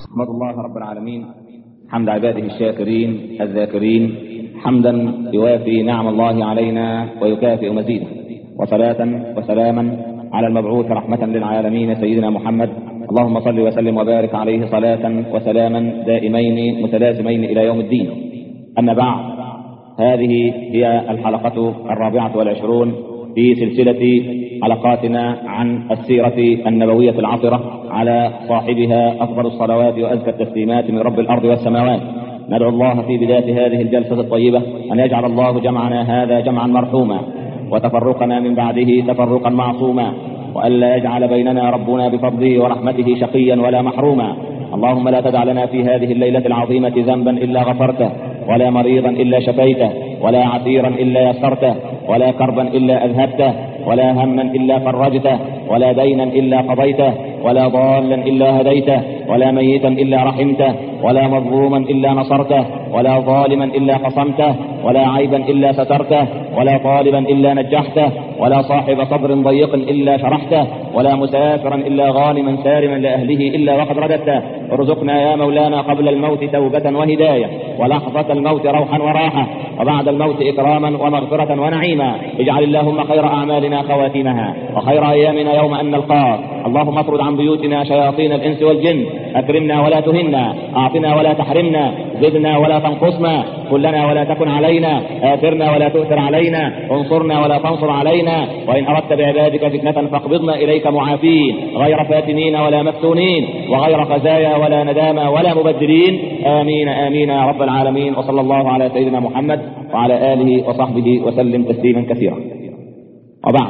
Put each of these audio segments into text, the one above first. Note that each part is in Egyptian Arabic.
احمد الله رب العالمين حمد عباده الشاكرين الذاكرين حمدا يوافي نعم الله علينا ويكافئ مزيده وصلاة وسلاما على المبعوث رحمة للعالمين سيدنا محمد اللهم صل وسلم وبارك عليه صلاة وسلاما دائمين متلازمين إلى يوم الدين أما بعد هذه هي الحلقة الرابعة والعشرون في سلسلة حلقاتنا عن السيرة النبوية العطرة على صاحبها أفضل الصلوات وأزكى التسليمات من رب الأرض والسماوات ندعو الله في بداية هذه الجلسة الطيبة أن يجعل الله جمعنا هذا جمعا مرحوما وتفرقنا من بعده تفرقا معصوما وألا يجعل بيننا ربنا بفضله ورحمته شقيا ولا محروما اللهم لا تدع لنا في هذه الليلة العظيمة ذنبا إلا غفرته ولا مريضا إلا شفيته ولا عسيرا إلا يسرته ولا كربا إلا أذهبته ولا هما إلا فرجته ولا دينا إلا قضيته ولا ضالا إلا هديته ولا ميتا إلا رحمته ولا مظلوما إلا نصرته ولا ظالما إلا قصمته ولا عيبا إلا سترته ولا طالبا إلا نجحته ولا صاحب صبر ضيق إلا شرحته ولا مسافرا إلا غانما سالما لأهله إلا وقد رددته ارزقنا يا مولانا قبل الموت توبة وهداية ولحظة الموت روحا وراحة وبعد الموت إكراما ومغفرة ونعيما اجعل اللهم خير أعمالنا خواتيمها وخير أيامنا يوم أن نلقاك اللهم اطرد عن بيوتنا شياطين الإنس والجن أكرمنا ولا تهنا أعطنا ولا تحرمنا زدنا ولا تنقصنا كلنا ولا تكن علينا آثرنا ولا تؤثر علينا انصرنا ولا تنصر علينا وإن أردت بعبادك فتنة فاقبضنا إليك معافين غير فاتنين ولا مفتونين وغير خزايا ولا ندامى ولا مبدلين آمين آمين يا رب العالمين وصلى الله على سيدنا محمد وعلى آله وصحبه وسلم تسليما كثيرا وبعد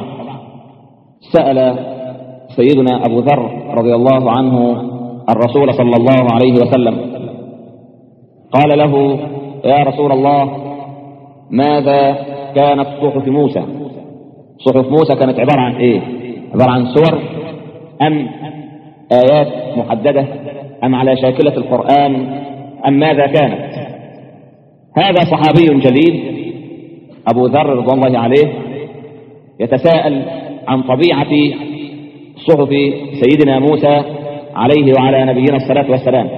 سأل سيدنا أبو ذر رضي الله عنه الرسول صلى الله عليه وسلم قال له يا رسول الله ماذا كانت صحف موسى صحف موسى كانت عبارة عن ايه عبارة عن سور ام ايات محددة ام على شاكلة القرآن ام ماذا كانت هذا صحابي جليل ابو ذر رضوان الله عليه يتساءل عن طبيعة صحف سيدنا موسى عليه وعلى نبينا الصلاة والسلام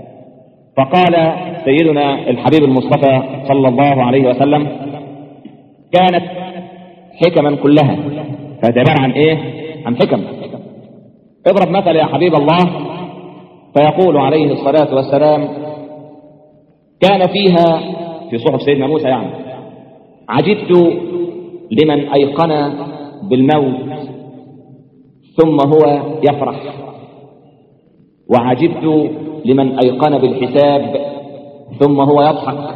فقال سيدنا الحبيب المصطفى صلى الله عليه وسلم كانت حكما كلها كانت عبارة عن ايه عن حكم اضرب مثل يا حبيب الله فيقول عليه الصلاة والسلام كان فيها في صحف سيدنا موسى يعني عجبت لمن أيقن بالموت ثم هو يفرح وعجبت لمن أيقن بالحساب ثم هو يضحك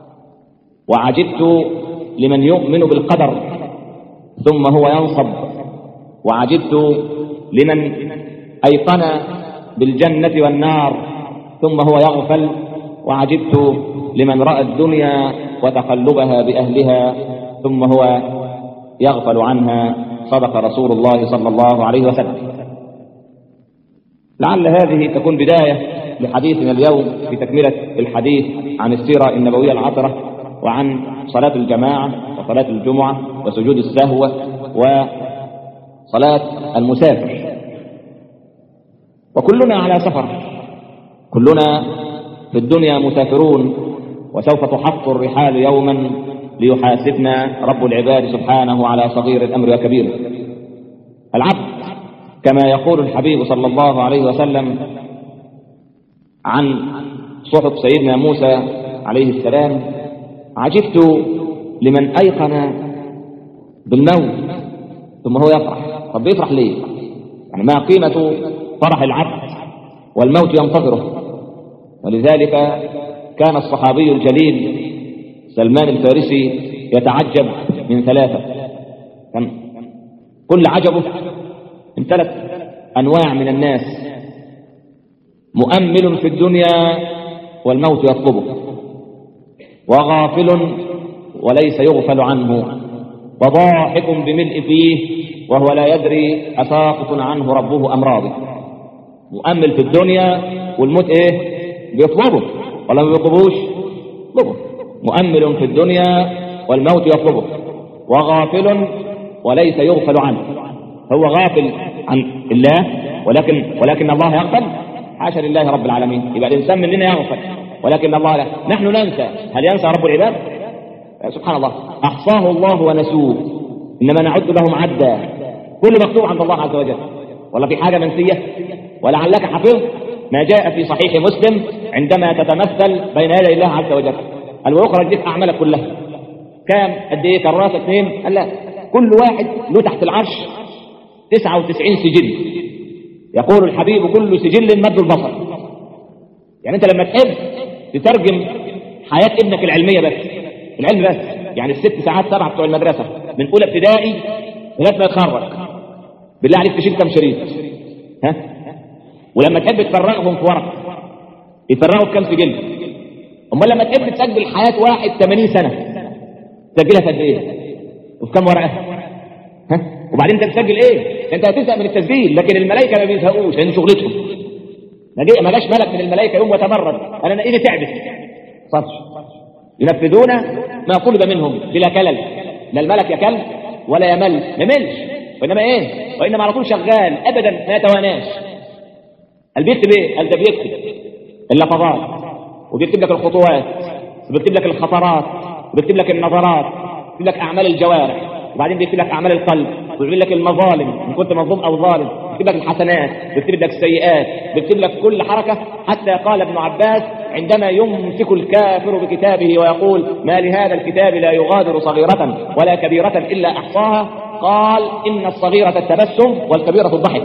وعجبت لمن يؤمن بالقدر ثم هو ينصب وعجبت لمن أيقن بالجنة والنار ثم هو يغفل وعجبت لمن رأى الدنيا وتقلبها بأهلها ثم هو يغفل عنها صدق رسول الله صلى الله عليه وسلم لعل هذه تكون بداية لحديثنا اليوم في تكملة الحديث عن السيرة النبوية العطرة وعن صلاة الجماعة وصلاة الجمعة وسجود السهوة وصلاة المسافر وكلنا على سفر كلنا في الدنيا مسافرون وسوف تحط الرحال يوما ليحاسبنا رب العباد سبحانه على صغير الأمر وكبيره العبد كما يقول الحبيب صلى الله عليه وسلم عن صحف سيدنا موسى عليه السلام عجبت لمن أيقن بالموت ثم هو يفرح طب بيفرح ليه يعني ما قيمة فرح العبد والموت ينتظره ولذلك كان الصحابي الجليل سلمان الفارسي يتعجب من ثلاثة كان كل عجبه من ثلاث أنواع من الناس مؤمل في الدنيا والموت يطلبه وغافل وليس يغفل عنه وضاحك بملء فيه وهو لا يدري أساقط عنه ربه أم راضي مؤمل في الدنيا والموت ايه بيطلبه ولا ما بيطلبوش يطلبه مؤمل في الدنيا والموت يطلبه وغافل وليس يغفل عنه هو غافل عن الله ولكن ولكن الله يغفل حاشا لله رب العالمين يبقى الانسان مننا يغفل ولكن الله لا نحن ننسى هل ينسى رب العباد سبحان الله احصاه الله ونسوه انما نعد لهم عدا كل مكتوب عند الله عز وجل ولا في حاجه منسيه ولعلك حفظت ما جاء في صحيح مسلم عندما تتمثل بين يدي الله عز وجل قال ويخرج لك اعمالك كلها كام قد ايه كراسه اثنين قال لا كل واحد له تحت العرش 99 سجل يقول الحبيب كل سجل مد البصر يعني انت لما تحب تترجم حياه ابنك العلميه بس العلم بس يعني الست ساعات سبعه بتوع المدرسه من اولى ابتدائي لغايه ما يتخرج بالله عليك تشيل كم شريط ها ولما تحب تفرغهم في ورق يفرغوا في كم سجل امال لما تحب تسجل حياه واحد 80 سنه تسجلها في قد ايه وفي كم ورقه ها وبعدين انت بتسجل ايه انت هتزهق من التسجيل لكن الملائكه ما بيزهقوش لان شغلتهم ما جي- ما جاش ملك من الملائكه يوم وتمرد انا ايدي تعبت صدش ينفذون ما طلب منهم بلا كلل لا الملك يكل ولا يمل ما يملش وانما ايه وانما على طول شغال ابدا ما يتواناش قال بيكتب ايه قال ده بيكتب اللفظات وبيكتب لك الخطوات وبيكتب لك الخطرات وبيكتب لك النظرات وبيكتب لك اعمال الجوارح وبعدين بيكتب لك اعمال القلب ويقول لك المظالم ان كنت مظلوم او ظالم بيكتب لك الحسنات بيكتب لك السيئات بيكتب لك كل حركه حتى قال ابن عباس عندما يمسك الكافر بكتابه ويقول ما لهذا الكتاب لا يغادر صغيرة ولا كبيرة إلا أحصاها قال إن الصغيرة التبسم والكبيرة الضحك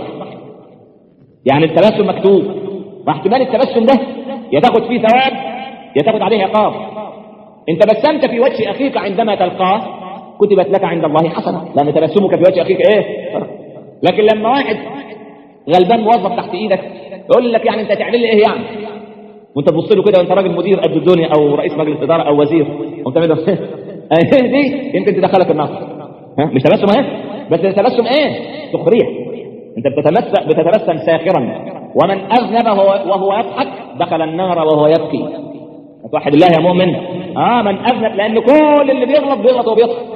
يعني التبسم مكتوب واحتمال التبسم ده يا تاخد فيه ثواب يا تاخد عليه عقاب ان تبسمت في وجه اخيك عندما تلقاه كتبت لك عند الله حسنه لان تبسمك في وجه اخيك ايه لكن لما واحد غلبان موظف تحت ايدك يقول لك يعني انت هتعمل لي ايه يعني وانت تبص له كده وانت راجل مدير قد الدنيا او رئيس مجلس اداره او وزير وانت تعمل له ايه دي يمكن تدخلك النار ها مش تبسم ايه بس تبسم ايه سخريه انت بتتمسك بتتبسم ساخرا ومن اذنب هو وهو يضحك دخل النار وهو يبكي توحد الله يا مؤمن اه من اذنب لان كل اللي بيغلط بيغلط وهو بيضحك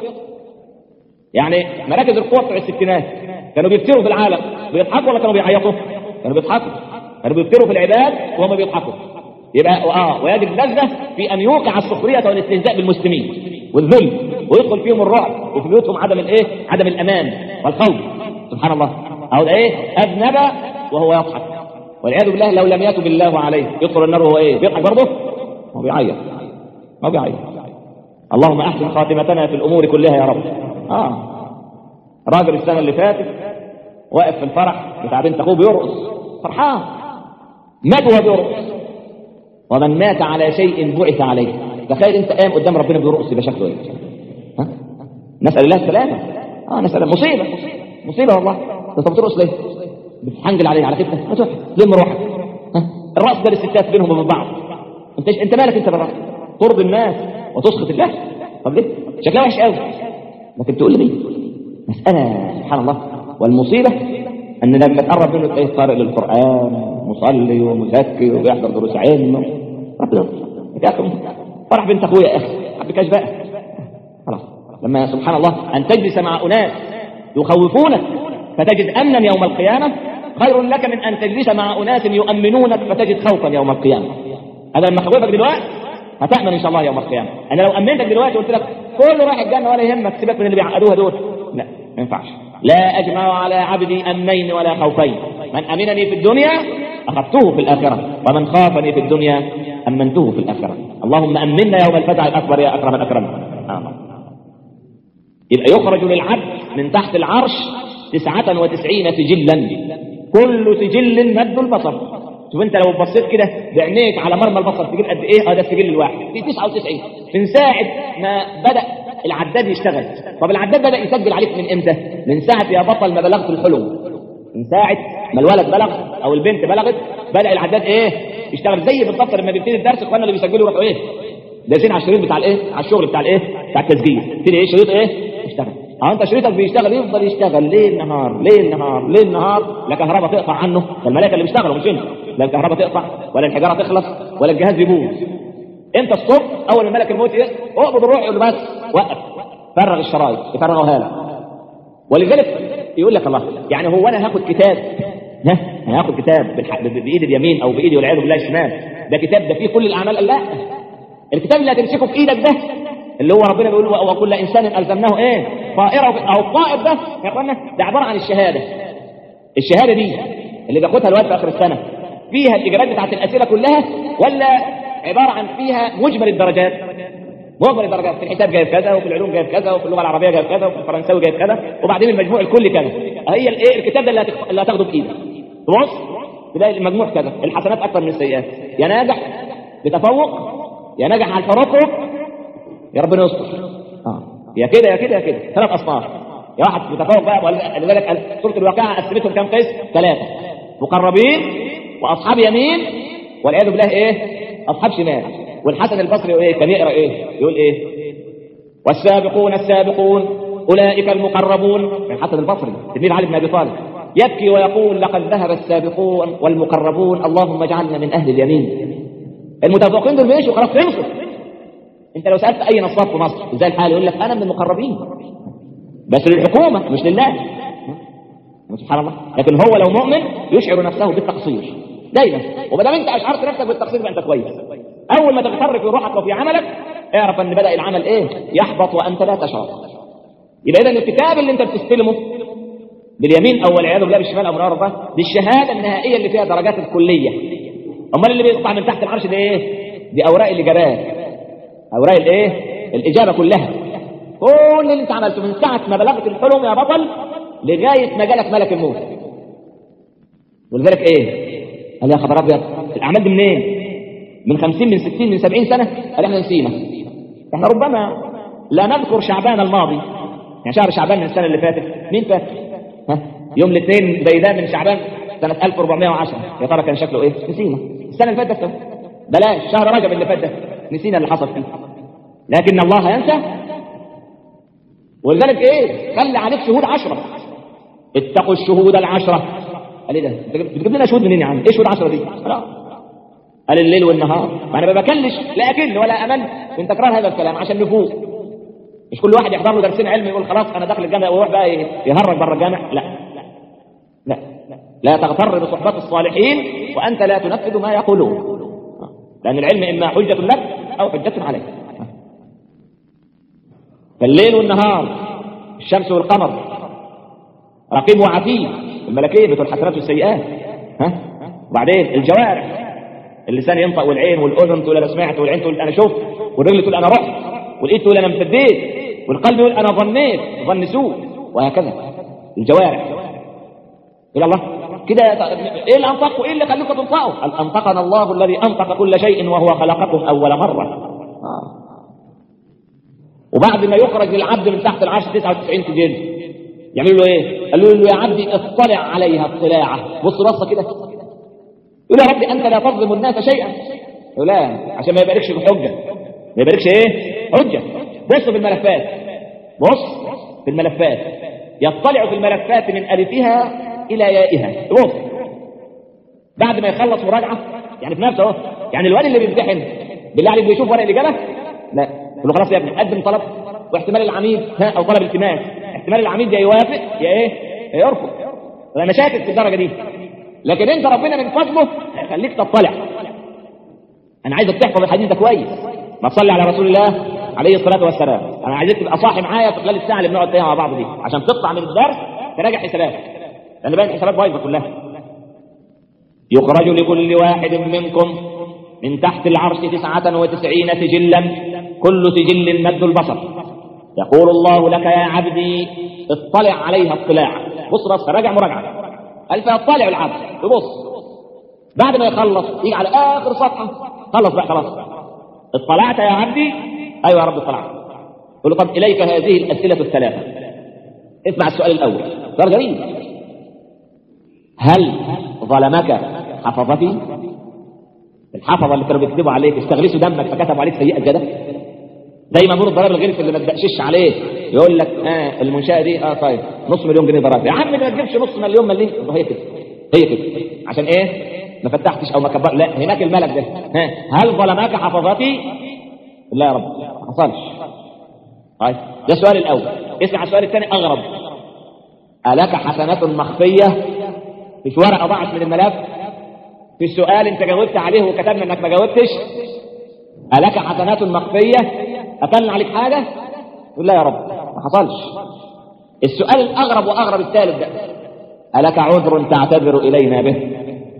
يعني مراكز القوه بتوع الستينات كانوا بيفتروا في العالم بيضحكوا ولا كانوا بيعيطوا؟ كانوا بيضحكوا كانوا بيفتروا في العباد وهم بيضحكوا يبقى اه ويجد لذه في ان يوقع السخريه والاستهزاء بالمسلمين والذل ويدخل فيهم الرعب وفي بيوتهم عدم الايه؟ عدم الامان والخوف سبحان الله اهو ده ايه؟ اذنب وهو يضحك والعياذ بالله لو لم يتب الله عليه يدخل النار وهو ايه؟ بيضحك برضه؟ هو بيعيط هو بيعيط اللهم احسن خاتمتنا في الامور كلها يا رب اه راجل السنه اللي فاتت واقف في الفرح بتاع بنت اخوه بيرقص فرحان مات وهو بيرقص ومن مات على شيء بعث عليه تخيل انت قام قدام ربنا بيرقص يبقى شكله ايه ها نسال الله السلامه اه نسال الله مصيبه مصيبه والله انت بترقص ليه بتحنجل عليه على كتفك ما تروح لم روحك ها الرقص ده للستات بينهم وبين بعض انت انت مالك انت بالرقص ترضي الناس وتسخط الله طب ليه شكلها وحش قوي لكن تقول لي مساله سبحان الله والمصيبه ان لما تقرب منه تلاقيه قارئ للقران مصلي ومزكي وبيحضر دروس علم ربنا يا اخي فرح بنت اخويا يا اخي حبكاش بقى خلاص لما سبحان الله ان تجلس مع اناس يخوفونك فتجد امنا يوم القيامه خير لك من ان تجلس مع اناس يؤمنونك فتجد خوفا يوم القيامه انا لما اخوفك دلوقتي هتامن ان شاء الله يوم القيامه انا لو امنتك دلوقتي وقلت لك كله رايح الجنه ولا يهمك سيبك من اللي بيعقدوها دول لا ما ينفعش لا اجمع على عبدي امنين ولا خوفين من امنني في الدنيا اخذته في الاخره ومن خافني في الدنيا امنته في الاخره اللهم امنا يوم الفزع الاكبر يا اكرم الاكرمين آه. يبقى يخرج للعبد من تحت العرش تسعة وتسعين سجلا كل سجل مد البصر شوف انت لو بصيت كده بعينيك على مرمى البصر تجيب قد ايه اه ده السجل الواحد في 99 من ساعه ما بدا العداد يشتغل طب العداد بدا يسجل عليك من امتى من ساعه يا بطل ما بلغت الحلم من ساعه ما الولد بلغ او البنت بلغت بدا العداد ايه يشتغل زي بالظبط لما بيبتدي الدرس اخواننا اللي بيسجلوا يروحوا ايه دايسين على الشريط بتاع الايه على الشغل بتاع الايه بتاع التسجيل تبتدي ايه شريط ايه يشتغل اه انت شريطك بيشتغل يفضل يشتغل ليل نهار ليل نهار ليل نهار لا كهرباء تقطع عنه الملائكه اللي بيشتغلوا مش انت لا الكهرباء تقطع ولا الحجاره تخلص ولا الجهاز يبوظ انت الصبح اول ما ملك الموت ايه اقبض الروح يقول له بس وقف فرغ الشرايط يفرغها لك ولذلك يقول لك الله يعني هو انا هاخد كتاب ها انا هاخد كتاب بالح... بايد اليمين او بايدي والعياذ بالله الشمال ده كتاب ده فيه كل الاعمال قال لا الكتاب اللي هتمسكه في ايدك ده اللي هو ربنا بيقول وكل انسان الزمناه ايه طائره او الطائر ده يا اخوانا ده عباره عن الشهاده الشهاده دي اللي بياخدها الواد في اخر السنه فيها الاجابات بتاعت الاسئله كلها ولا عباره عن فيها مجمل الدرجات مجمل الدرجات في الحساب جايب كذا وفي العلوم جايب كذا وفي اللغه العربيه جايب كذا وفي الفرنساوي جايب كذا وبعدين المجموع الكلي كذا هي الايه الكتاب ده اللي, هتخ... اللي هتاخده بايدك تبص تلاقي المجموع كذا الحسنات اكثر من السيئات يا ناجح بتفوق يا ناجح على الترقب يا ربنا يستر اه يا كده يا كده يا كده ثلاث اصناف يا واحد بتفوق بقى ولذلك سوره الواقعه قسمتهم كام قسم ثلاثه مقربين واصحاب يمين والعياذ بالله ايه اصحاب شمال والحسن البصري ايه كان يقرا ايه يقول ايه والسابقون السابقون اولئك المقربون الحسن البصري تلميذ علي بن ابي طالب يبكي ويقول لقد ذهب السابقون والمقربون اللهم اجعلنا من اهل اليمين المتفوقين دول ماشوا خلاص خلصوا انت لو سالت اي نصاب في مصر ازاي الحال يقول لك انا من المقربين بس للحكومه مش لله سبحان الله لكن هو لو مؤمن يشعر نفسه بالتقصير دايما وما دام انت اشعرت نفسك بالتقصير يبقى انت كويس اول ما تغتر في روحك وفي عملك اعرف ان بدا العمل ايه يحبط وانت لا تشعر يبقى اذا الكتاب اللي انت بتستلمه باليمين او والعياذ بالله بالشمال او من ده دي الشهاده النهائيه اللي فيها درجات الكليه امال اللي بيقطع من تحت العرش ده ايه دي اوراق الاجابات اوراق الايه الاجابه كلها كل اللي انت عملته من ساعه ما بلغت الحلم يا بطل لغايه ما جالك ملك الموت ولذلك ايه قال يا خبر ابيض الاعمال دي منين من خمسين من ستين من سبعين سنه قال احنا نسينا احنا ربما لا نذكر شعبان الماضي يعني شهر شعبان من السنه اللي فاتت مين فاكر ها يوم الاثنين بيدان من شعبان سنه 1410 يا ترى كان شكله ايه نسينا السنه اللي فاتت بلاش شهر رجب اللي فات ده نسينا اللي حصل فيه لكن الله ينسى ولذلك ايه خلي عليك شهود عشرة اتقوا الشهود العشرة قال ايه ده بتجيب لنا شهود منين يا عم ايه شهود عشرة دي خلاص قال الليل والنهار ما انا ما بكلش لا اكل ولا امل من تكرار هذا الكلام عشان نفوق مش كل واحد يحضر له درسين علم يقول خلاص انا داخل الجامع ويروح بقى يهرج بره الجامع لا لا لا تغتر بصحبة الصالحين وانت لا تنفذ ما يقولون لان العلم اما حجة لك او حجة عليك فالليل والنهار الشمس والقمر رقيب وعتيد الملكية بتوع الحسنات والسيئات ها وبعدين الجوارح اللسان ينطق والعين والاذن تقول انا سمعت والعين تقول انا شفت والرجل تقول انا رحت والايد تقول انا امتديت والقلب يقول انا ظنيت ظن سوء وهكذا الجوارح الى الله كده ايه اللي انطق وايه اللي خلوكم تنطقوا قال انطقنا الله الذي انطق كل شيء وهو خلقكم اول مره آه. وبعد ما يخرج للعبد من تحت العرش 99 سجل يعملوا له ايه قالوا له يا عبدي اطلع عليها اطلاعه بص بصه كده يقول يا ربي انت لا تظلم الناس شيئا يقول لا عشان ما يباركش بحجه ما يباركش ايه حجه بص في الملفات بص في الملفات يطلع في الملفات من الفها الى يائها بص بعد ما يخلص مراجعه يعني في نفسه اهو يعني الواد اللي بيمتحن بالله عليك بيشوف ورق الاجابه لا يقول له خلاص يا ابني قدم طلب واحتمال العميد ها او طلب التماس احتمال العميد يا يوافق يا ايه يا يرفض انا شاكك في الدرجه دي لكن انت ربنا من فضله هيخليك تطلع انا عايزك تحفظ الحديث ده كويس ما تصلي على رسول الله عليه الصلاه والسلام انا عايزك تبقى صاحي معايا في خلال الساعه اللي بنقعد فيها مع بعض دي عشان تطلع من الدرس تراجع حساباتك لان باقي الحسابات بايظه كلها يخرج لكل واحد منكم من تحت العرش تسعة وتسعين سجلا كل سجل مد البصر يقول الله لك يا عبدي اطلع عليها اطلاع بص بص راجع مراجعه قال فيطلع العبد يبص بعد ما يخلص يجي على اخر صفحه خلص بقى خلاص اطلعت يا عبدي ايوه يا رب اطلعت يقول له طب اليك هذه الاسئله الثلاثه اسمع السؤال الاول سؤال جميل هل ظلمك حفظتي الحفظه اللي كانوا بيكتبوا عليك استغلسوا دمك فكتبوا عليك سيئه جدا زي ما بيقولوا الضرائب الغير اللي ما تبقشش عليه يقول لك اه المنشاه دي اه طيب نص مليون جنيه ضرائب يا عم ما تجيبش نص مليون مليون هي كده هي كده عشان ايه ما فتحتش او ما كبر لا هناك الملك ده ها هل ظلمك حفظتي لا يا رب ما حصلش طيب ده السؤال الاول اسمع السؤال الثاني اغرب الك حسنات مخفيه مش ورقه ضاعت من الملف في السؤال انت جاوبت عليه وكتبنا انك ما جاوبتش ألك حسنات مخفية أفلنا عليك حاجة يقول لا يا رب ما حصلش السؤال الأغرب وأغرب الثالث ده ألك عذر تعتذر إلينا به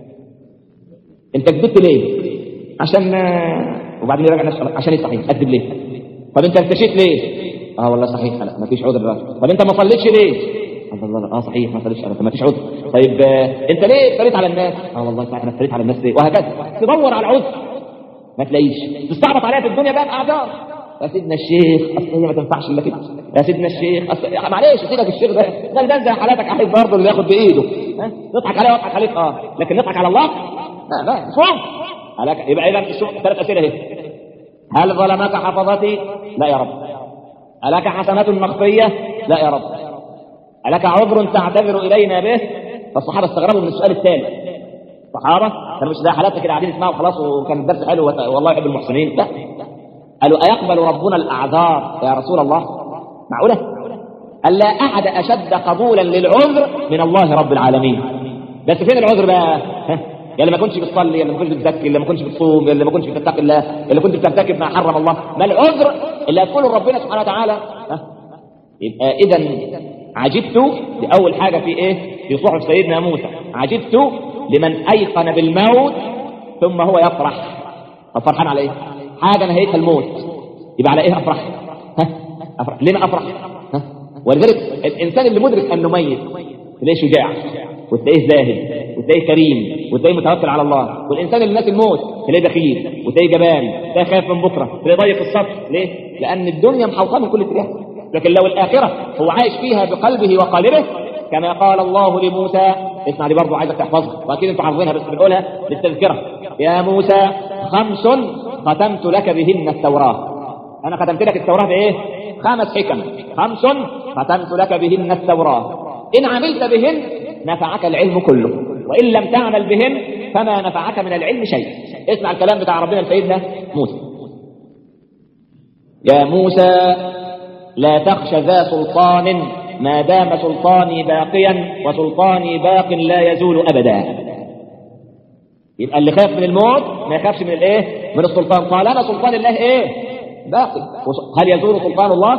انت كذبت ليه عشان وبعدين يراجع نفسه عشان ايه صحيح اكذب ليه طب انت ارتشيت ليه اه والله صحيح لا ما فيش عذر بقى طب انت ما صليتش ليه الله الله اه صحيح ما صليتش انا ما فيش عذر طيب آه انت ليه افتريت على الناس اه والله صحيح انا افتريت على الناس ليه وهكذا تدور على العذر ما تلاقيش تستعبط عليها في الدنيا بقى باعذار يا سيدنا الشيخ اصل هي ما تنفعش الا كده يا سيدنا الشيخ اصل معلش سيبك الشيخ ده ده ده زي حالاتك عايز برضه اللي ياخد بايده ها تضحك عليه واضحك عليك اه لكن نضحك على الله لا لا مش ممكن عليك يبقى اذا ثلاث اسئله اهي هل ظلمك حفظتي؟ لا يا رب ألك حسنات مخفية؟ لا يا رب ألك عذر تعتذر إلينا به؟ فالصحابة استغربوا من السؤال الثالث الصحابة كانوا مش زي حالاتنا كده قاعدين يسمعوا خلاص وكان الدرس حلو والله يحب المحسنين لا قالوا أيقبل ربنا الأعذار يا رسول الله معقولة؟ قال لا أحد أشد قبولا للعذر من الله رب العالمين بس فين العذر بقى؟ يا اللي ما كنتش بتصلي يا اللي ما كنتش بتزكي اللي ما كنتش بتصوم يا اللي ما كنتش بتتقي الله يا اللي كنت بترتكب ما حرم الله ما العذر اللي هتقوله ربنا سبحانه وتعالى ها؟ يبقى اذا عجبت دي اول حاجه في ايه في صحف سيدنا موسى عجبت لمن ايقن بالموت ثم هو يفرح طب فرحان على ايه حاجه نهايتها الموت يبقى على ايه افرح ها افرح ليه ما افرح ها ولذلك الانسان اللي مدرك انه ميت تلاقيه شجاع وتلاقيه زاهد وتلاقيه كريم وتلاقيه متوكل على الله والانسان اللي ناسي الموت تلاقيه بخيل وتلاقيه جبان تلاقيه خايف من بكره تلاقيه ضيق الصف ليه؟ لان الدنيا محوطه من كل اتجاه لكن لو الاخره هو عايش فيها بقلبه وقالبه كما قال الله لموسى اسمع دي برضه عايزك تحفظها واكيد انتوا حافظينها بس بنقولها للتذكره يا موسى خمس ختمت لك بهن التوراه انا ختمت لك التوراه بايه؟ خمس حكم خمس ختمت لك بهن التوراه ان عملت بهن نفعك العلم كله وإن لم تعمل بهم فما نفعك من العلم شيء اسمع الكلام بتاع ربنا لسيدنا موسى يا موسى لا تخش ذا سلطان ما دام سلطاني باقيا وسلطاني باق لا يزول أبدا يبقى اللي خاف من الموت ما يخافش من الايه من السلطان قال انا سلطان الله ايه باقي هل يزول سلطان الله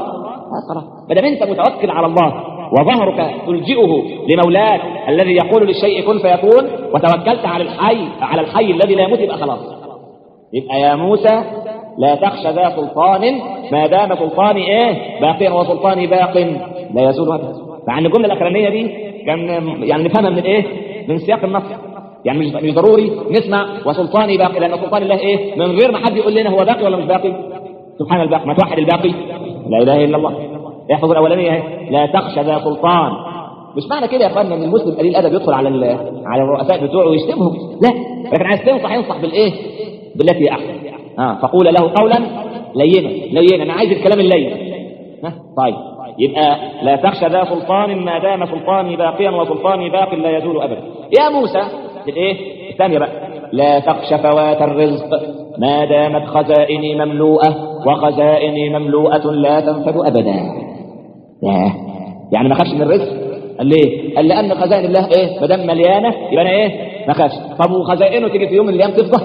ما دام انت متوكل على الله وظهرك تلجئه لمولاك الذي يقول للشيء كن فيكون وتوكلت على الحي على الحي الذي لا يموت يبقى خلاص يبقى يا موسى لا تخشى ذا سلطان ما دام سلطاني ايه باقيا وسلطاني باق لا يزول ابدا مع ان الجمله الاخرانيه دي كان يعني نفهمها من الايه من سياق النص يعني مش مش ضروري نسمع وسلطاني باقي لان سلطان الله ايه من غير ما حد يقول لنا هو باقي ولا مش باقي سبحان الباقي ما توحد الباقي لا اله الا الله احفظ الاولانيه اهي لا تخشى ذا سلطان مش معنى كده يا اخوانا ان المسلم قليل الادب يدخل على على الرؤساء بتوعه ويشتمهم لا لكن عايز تنصح ينصح بالايه بالتي هي احسن اه فقول له قولا لينا لينا انا عايز الكلام اللين ها طيب يبقى لا تخشى ذا سلطان ما دام سلطاني باقيا وسلطاني باق لا يزول ابدا يا موسى الايه الثانيه بقى لا تخشى فوات الرزق ما دامت خزائني مملوءه وخزائني مملوءه لا تنفد ابدا ياه يعني ما خافش من الرزق قال ليه؟ قال لان خزائن الله ايه؟ ما دام مليانه يبقى انا ايه؟ ما خافش طب وخزائنه تيجي في يوم من الايام تفضى؟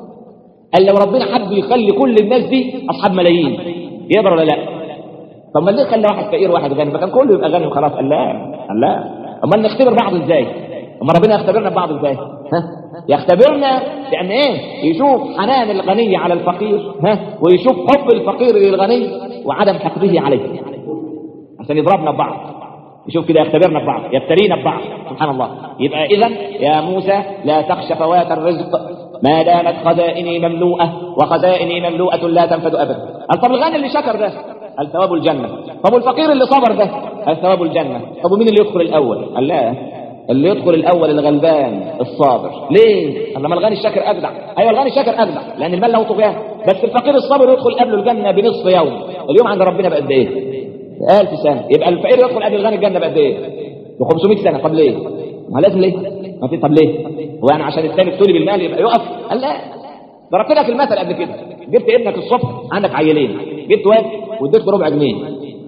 قال لو ربنا حب يخلي كل الناس دي اصحاب ملايين يقدر ولا لا؟ طب ما ليه خلى واحد فقير وواحد غني؟ ما كان كله يبقى غني وخلاص قال لا قال لا امال نختبر بعض ازاي؟ اما ربنا يختبرنا ببعض ازاي؟ ها؟ يختبرنا بان ايه؟ يشوف حنان الغني على الفقير ها؟ ويشوف حب الفقير للغني وعدم حقده عليه عشان يضربنا ببعض يشوف كده يختبرنا ببعض يبتلينا ببعض سبحان الله يبقى اذا يا موسى لا تخش فوات الرزق ما دامت خزائني مملوءه وخزائني مملوءه لا تنفد ابدا قال طب الغني اللي شكر ده قال ثواب الجنه طب والفقير اللي صبر ده قال ثواب الجنه طب ومين اللي يدخل الاول قال لا اللي يدخل الاول الغلبان الصابر ليه قال ما الغني الشاكر اجدع ايوه الغني الشاكر اجدع لان المال له طغيان بس الفقير الصابر يدخل قبله الجنه بنصف يوم اليوم عند ربنا بقد ايه ألف سنة يبقى الفقير يدخل قبل الغني الجنة بقد إيه؟ ب 500 سنة طب ليه؟ ما لازم ليه؟ ما في طب ليه؟ هو يعني عشان الثاني ابتلي بالمال يبقى يقف؟ قال لا ضربت لك المثل قبل كده جبت ابنك الصبح عندك عيلين جبت واد واديت له ربع جنيه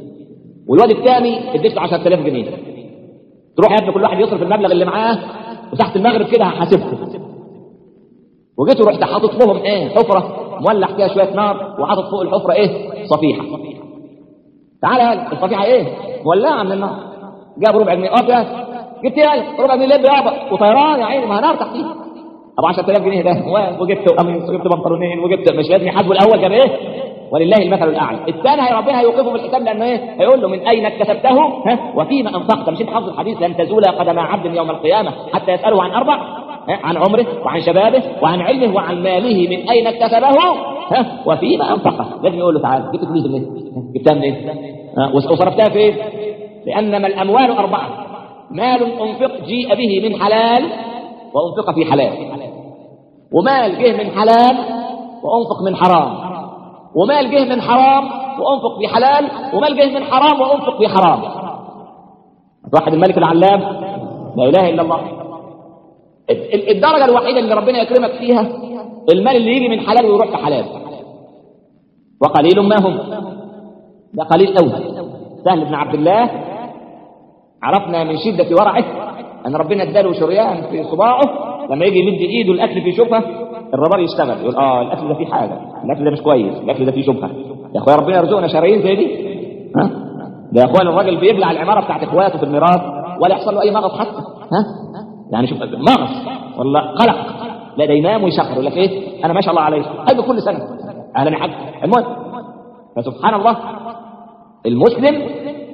والواد الثاني اديت له 10000 جنيه تروح يا ابني كل واحد يصرف المبلغ اللي معاه وتحت المغرب كده هحاسبكم وجيت ورحت حاطط لهم ايه حفره مولع فيها شويه نار وحاطط فوق الحفره ايه صفيحه تعالى الصفيحه ايه مولعه من النار جاب ربع جنيه اه يا جبت ايه ربع جنيه ليه يابا وطيران يا عيني ما نار تحتيه ابو 10000 جنيه ده وجبت قميص وجبت بنطلونين وجبت مش لازم يحاسبوا الاول جاب ايه ولله المثل الاعلى الثاني هي ربنا هيوقفه في الحساب لانه ايه هيقول له من اين اكتسبته ها وفيما انفقت مش انت حافظ الحديث لن تزول قدم عبد يوم القيامه حتى يساله عن اربع ها؟ عن عمره وعن شبابه وعن علمه وعن ماله من اين اكتسبه ها وفيما انفقه لازم يقول له تعالى جبت فلوس منين جبتها منين ها؟ وصرفتها فين لانما الاموال اربعه مال انفق جيء به من حلال وانفق في حلال ومال جه من حلال وانفق من حرام ومال جه من حرام وانفق في حلال ومال جه من حرام وانفق في حرام واحد الملك العلام لا اله الا الله الدرجه الوحيده اللي ربنا يكرمك فيها المال اللي يجي من حلال ويروح في حلال وقليل ما هم ده قليل قوي سهل بن عبد الله عرفنا من شده ورعه ان ربنا اداله شريان في صباعه لما يجي يمد ايده الاكل في شبهه الربار يشتغل يقول اه الاكل ده فيه حاجه الاكل ده مش كويس الاكل ده فيه شبهه يا اخويا ربنا يرزقنا شرايين زي دي ها ده يا اخويا الراجل بيبلع العماره بتاعت اخواته في الميراث ولا يحصل له اي مغص حتى ها يعني شوف مغص ولا قلق لا ده ينام ويشخر يقول لك ايه انا ما شاء الله عليه هيجي كل سنه اهلا يا حاج المهم فسبحان الله المسلم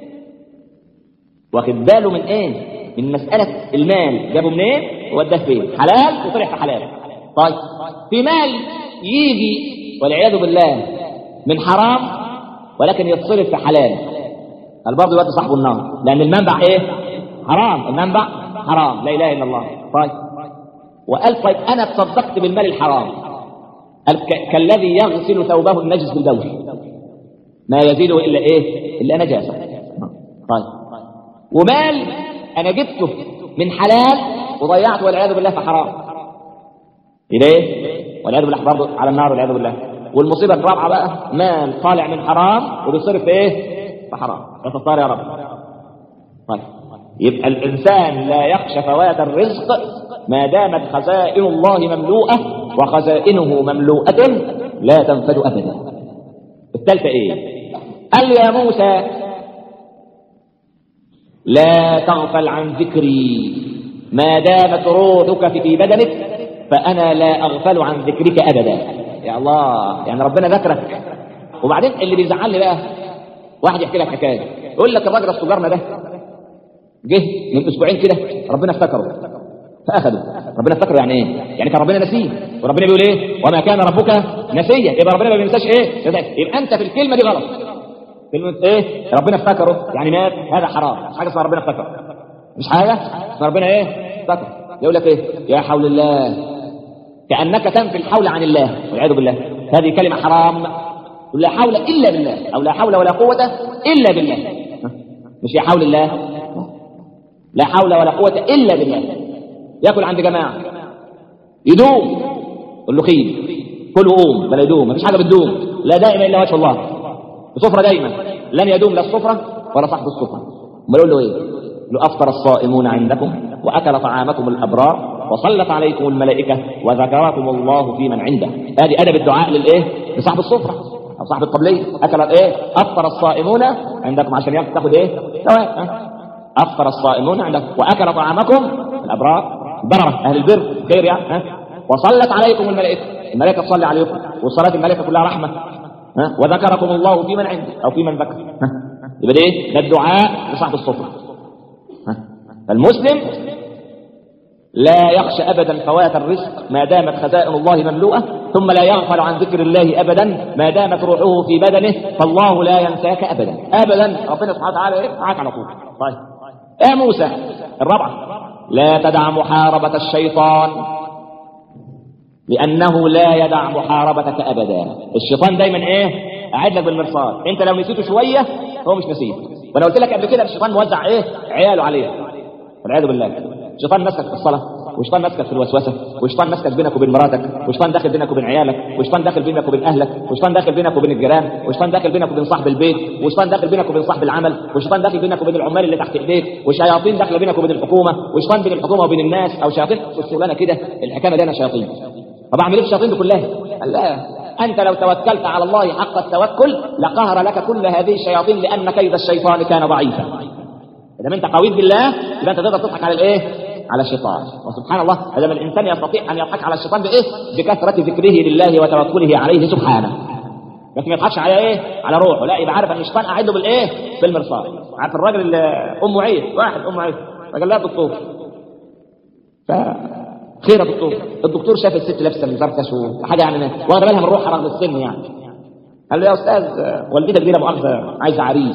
واخد باله من ايه من مسألة المال جابه منين ووداه فين حلال وطلع في حلال طيب في مال يجي والعياذ بالله من حرام ولكن يتصرف في حلال قال برضه يودي صاحبه النار لأن المنبع إيه؟ حرام المنبع حرام لا إله إلا الله طيب وقال طيب أنا تصدقت بالمال الحرام قال ك- كالذي يغسل ثوبه النجس بالبول ما يزيده إلا إيه؟ إلا نجاسة طيب ومال أنا جبته من حلال وضيعته والعياذ بالله في حرام يبقى ايه والعياذ بالله برضه على النار والعياذ بالله والمصيبه الرابعه بقى مال طالع من حرام وبيصرف في ايه في حرام يا يا رب طيب يبقى الانسان لا يخشى فوات الرزق ما دامت خزائن الله مملوءه وخزائنه مملوءه لا تنفد ابدا الثالثه ايه قال له يا موسى لا تغفل عن ذكري ما دامت روحك في بدنك فأنا لا أغفل عن ذكرك أبدا يا الله يعني ربنا ذكرك وبعدين اللي بيزعلني بقى واحد يحكي لك حكاية يقول لك الراجل السجارنا ده جه من أسبوعين كده ربنا افتكره فأخده ربنا افتكره يعني ايه؟ يعني كان ربنا نسيه وربنا بيقول ايه؟ وما كان ربك نسيا يبقى ربنا ما بينساش ايه؟ يبقى انت في الكلمه دي غلط كلمة ايه ربنا افتكره يعني مات هذا حرام مش حاجة اسمها ربنا افتكره مش حاجة اسمها ربنا ايه افتكر يقول لك ايه يا حول الله كأنك تنفي الحول عن الله والعياذ بالله هذه كلمة حرام لا حول إلا بالله أو لا حول ولا قوة إلا بالله مش يا حول الله لا حول ولا قوة إلا بالله ياكل عند جماعة يدوم قول له خيل كل قوم بلا يدوم مفيش حاجة بتدوم لا دائما إلا وجه الله السفرة دايما لن يدوم لا السفرة ولا صاحب السفرة امال يقول له ايه له افطر الصائمون عندكم واكل طعامكم الابرار وصلت عليكم الملائكه وذكركم الله في من عنده هذه ادب الدعاء للايه لصاحب السفره او صاحب الطبليه اكل ايه افطر الصائمون عندكم عشان ياخد تاخد ايه ثواب افطر الصائمون عندكم واكل طعامكم الابرار برره اهل البر خير يعني ها وصلت عليكم الملائكه الملائكه تصلي عليكم وصلاه الملائكه كلها رحمه ها وذكركم الله في من عنده او في من ذكر ها يبقى ده ايه ده الدعاء لصاحب السفره ها فالمسلم لا يخشى ابدا فوات الرزق ما دامت خزائن الله مملوءه ثم لا يغفل عن ذكر الله ابدا ما دامت روحه في بدنه فالله لا ينساك ابدا ابدا ربنا سبحانه وتعالى ايه معاك على طول طيب يا موسى الرابعه لا تدع محاربه الشيطان لأنه لا يدع محاربتك أبدا الشيطان دايما إيه قاعد لك بالمرصاد أنت لو نسيته شوية هو مش نسيت وأنا قلت لك قبل كده الشيطان موزع إيه عياله عليه والعياذ بالله الشيطان مسك في الصلاة وشيطان ماسكك في الوسوسه وشيطان ماسكك بينك وبين مراتك وشيطان داخل بينك وبين عيالك وشيطان داخل بينك وبين اهلك وشيطان داخل بينك وبين الجيران وشيطان داخل بينك وبين صاحب البيت وشيطان داخل بينك وبين صاحب العمل وشيطان داخل بينك وبين العمال اللي تحت ايديك وشياطين داخله بينك وبين الحكومه وشيطان بين الحكومه وبين الناس او شياطين الشغلانه كده الحكايه مليانه شياطين طب اعمل ايه في الشياطين دي كلها؟ قال لا انت لو توكلت على الله حق التوكل لقهر لك كل هذه الشياطين لان كيد الشيطان كان ضعيفا اذا انت قوي بالله يبقى انت تقدر تضحك على الايه؟ على الشيطان وسبحان الله هذا الانسان يستطيع ان يضحك على الشيطان بايه؟ بكثره ذكره لله وتوكله عليه سبحانه لكن ما يضحكش على ايه؟ على روحه لا يبقى عارف ان الشيطان قاعد له بالايه؟ بالمرصاد عارف الراجل اللي امه عيد واحد امه عيد فقال لها دكتور ف خير يا دكتور الدكتور شاف الست لابسه مزركش وحاجه يعني واخده بالها من روحها رغم السن يعني قال له يا استاذ والدتك دي لا مؤاخذه عايزه عريس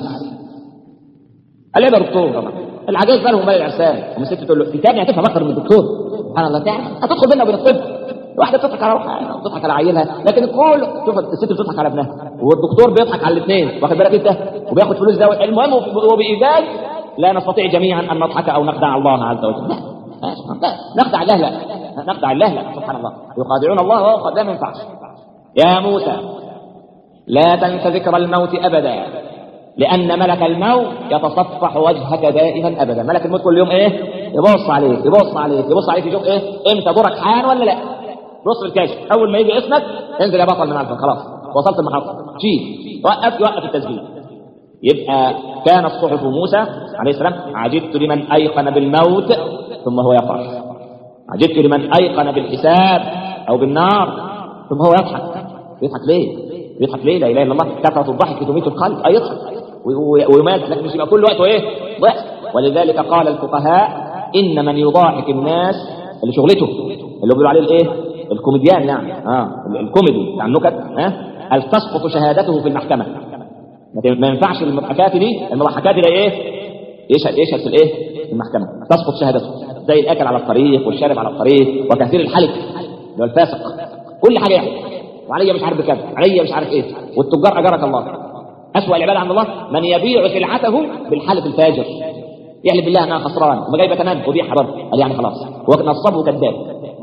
قال له يا دكتور العجائز مالهم مال العرسان ام الست تقول له انت يعني هتفهم اكتر من الدكتور سبحان الله تعرف هتدخل بيننا وبين الطب واحده بتضحك على روحها بتضحك على عيلها لكن الكل شوف الست بتضحك على ابنها والدكتور بيضحك على الاثنين واخد بالك انت وبياخد فلوس ده المهم وبايجاز لا نستطيع جميعا ان نضحك او نخدع الله عز وجل لا نخدع الله لا نخدع الله لا سبحان الله يخادعون الله وهو لا ما ينفعش يا موسى لا تنس ذكر الموت ابدا لان ملك الموت يتصفح وجهك دائما ابدا ملك الموت كل يوم ايه يبص عليك يبص عليك يبص عليك يشوف ايه امتى دورك حان ولا لا بص في الكاشف اول ما يجي اسمك انزل يا بطل من عندك خلاص وصلت المحطه شيل وقف يوقف التسجيل يبقى كانت صحف موسى عليه السلام عجبت لمن ايقن بالموت ثم هو يفرح عجبت لمن ايقن بالحساب او بالنار ثم هو يضحك يضحك ليه؟ يضحك ليه؟ لا اله الا الله كثره الضحك تميت القلب اي يضحك ويمات لكن مش يبقى كل وقته ايه؟ ضحك ولذلك قال الفقهاء ان من يضاحك الناس اللي شغلته اللي بيقولوا عليه الايه؟ الكوميديان يعني اه الكوميدي بتاع النكت ها هل تسقط شهادته في المحكمه ما ينفعش المضحكات دي المضحكات دي ايه؟ يشهد يشهد في الايه؟ في المحكمه تسقط شهادته زي الاكل على الطريق والشارب على الطريق وكثير الحلف اللي هو الفاسق كل حاجه يحلف وعليا مش عارف بكذا عليا مش عارف ايه والتجار اجرك الله اسوأ العباده عند الله من يبيع سلعته بالحلف الفاجر يحلف بالله انها خسران وما جايبه تمام وبيعها برضه قال يعني خلاص ونصبه كذاب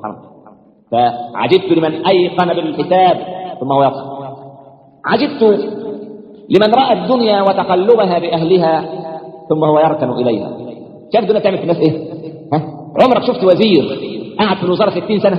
فعجبت لمن ايقن بالحساب ثم هو يضحك عجبت لمن راى الدنيا وتقلبها باهلها ثم هو يركن اليها شايف الدنيا تعمل في الناس ايه؟ ها؟ عمرك شفت وزير قاعد في الوزاره 60 سنه؟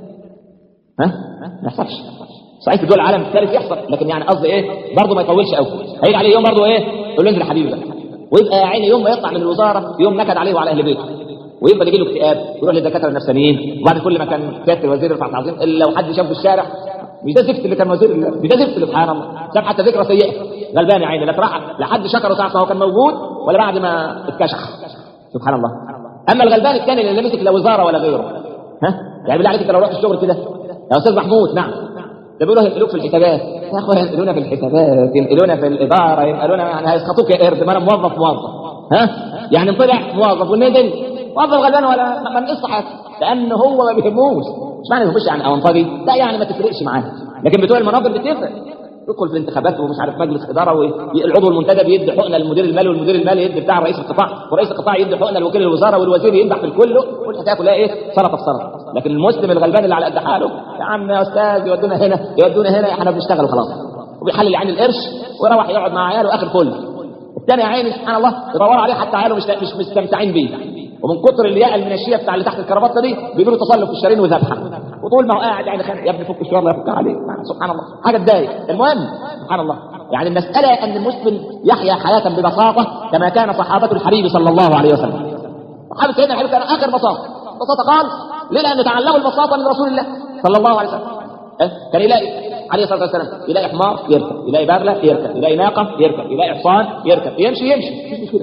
ها؟ ما يحصلش صحيح في دول العالم الثالث يحصل لكن يعني قصدي ايه؟ برضه ما يطولش قوي هيجي عليه يوم برضه ايه؟ يقول له انزل يا حبيبي بقى ويبقى يا عيني يوم ما يطلع من الوزاره يوم نكد عليه وعلى اهل بيته ويفضل يجي له اكتئاب يروح للدكاتره النفسانيين وبعد كل ما كان سياده الوزير يرفع تعظيم الا لو حد شافه في الشارع مش ده زفت اللي كان وزير مش ده زفت سبحان الله ساب حتى ذكرى سيئه غلبان يا عيني لا راح لحد شكره ساعه ما هو كان موجود ولا بعد ما اتكشخ سبحان الله اما الغلبان الثاني اللي لا مسك لا وزاره ولا غيره ها يعني بالله عليك انت لو رحت الشغل كده يا استاذ محمود نعم ده بيقولوا هينقلوك في الحسابات يا اخويا ينقلونا في الحسابات ينقلونا في الاداره ينقلونا يعني هيسقطوك يا قرد ما انا موظف موظف ها يعني طلع موظف ونزل موظف غلبان ولا ما نقص حاجه لان هو ما بيهموش مش معنى ما بيهمش عن اونطجي لا يعني ما تفرقش معاه لكن بتوع المناصب بتفرق يدخل في انتخابات ومش عارف مجلس اداره والعضو المنتدب يدي حقنه للمدير المالي والمدير المالي يدي بتاع رئيس القطاع ورئيس القطاع يدي حقنه لوكيل الوزاره والوزير يمدح في الكل والحكايه كلها ايه سلطه في سلطه لكن المسلم الغلبان اللي على قد حاله يا عم يا استاذ يودونا هنا يودونا هنا احنا بنشتغل خلاص وبيحلل عين القرش ويروح يقعد مع عياله اخر كل الثاني يا عيني سبحان الله يدوروا عليه حتى عياله مش مش مستمتعين بيه ومن كتر الياء المنشيه بتاع اللي تحت الكرافته دي بيقولوا تصلب في الشرايين وذبحه وطول ما هو قاعد يعني خانق يا ابني فك الشوار الله يفك عليه سبحان الله حاجه تضايق المهم سبحان الله يعني المساله ان المسلم يحيا حياه ببساطه كما كان صحابه الحبيب صلى الله عليه وسلم صحابه سيدنا الحبيب كان اخر بساطه بساطه قال ليه لان تعلموا البساطه من رسول الله صلى الله عليه وسلم أه؟ كان يلاقي عليه الصلاه والسلام يلاقي حمار يركب يلاقي بغله يركب يلاقي ناقه يركب يلاقي حصان يركب يمشي يمشي مفيش مشكله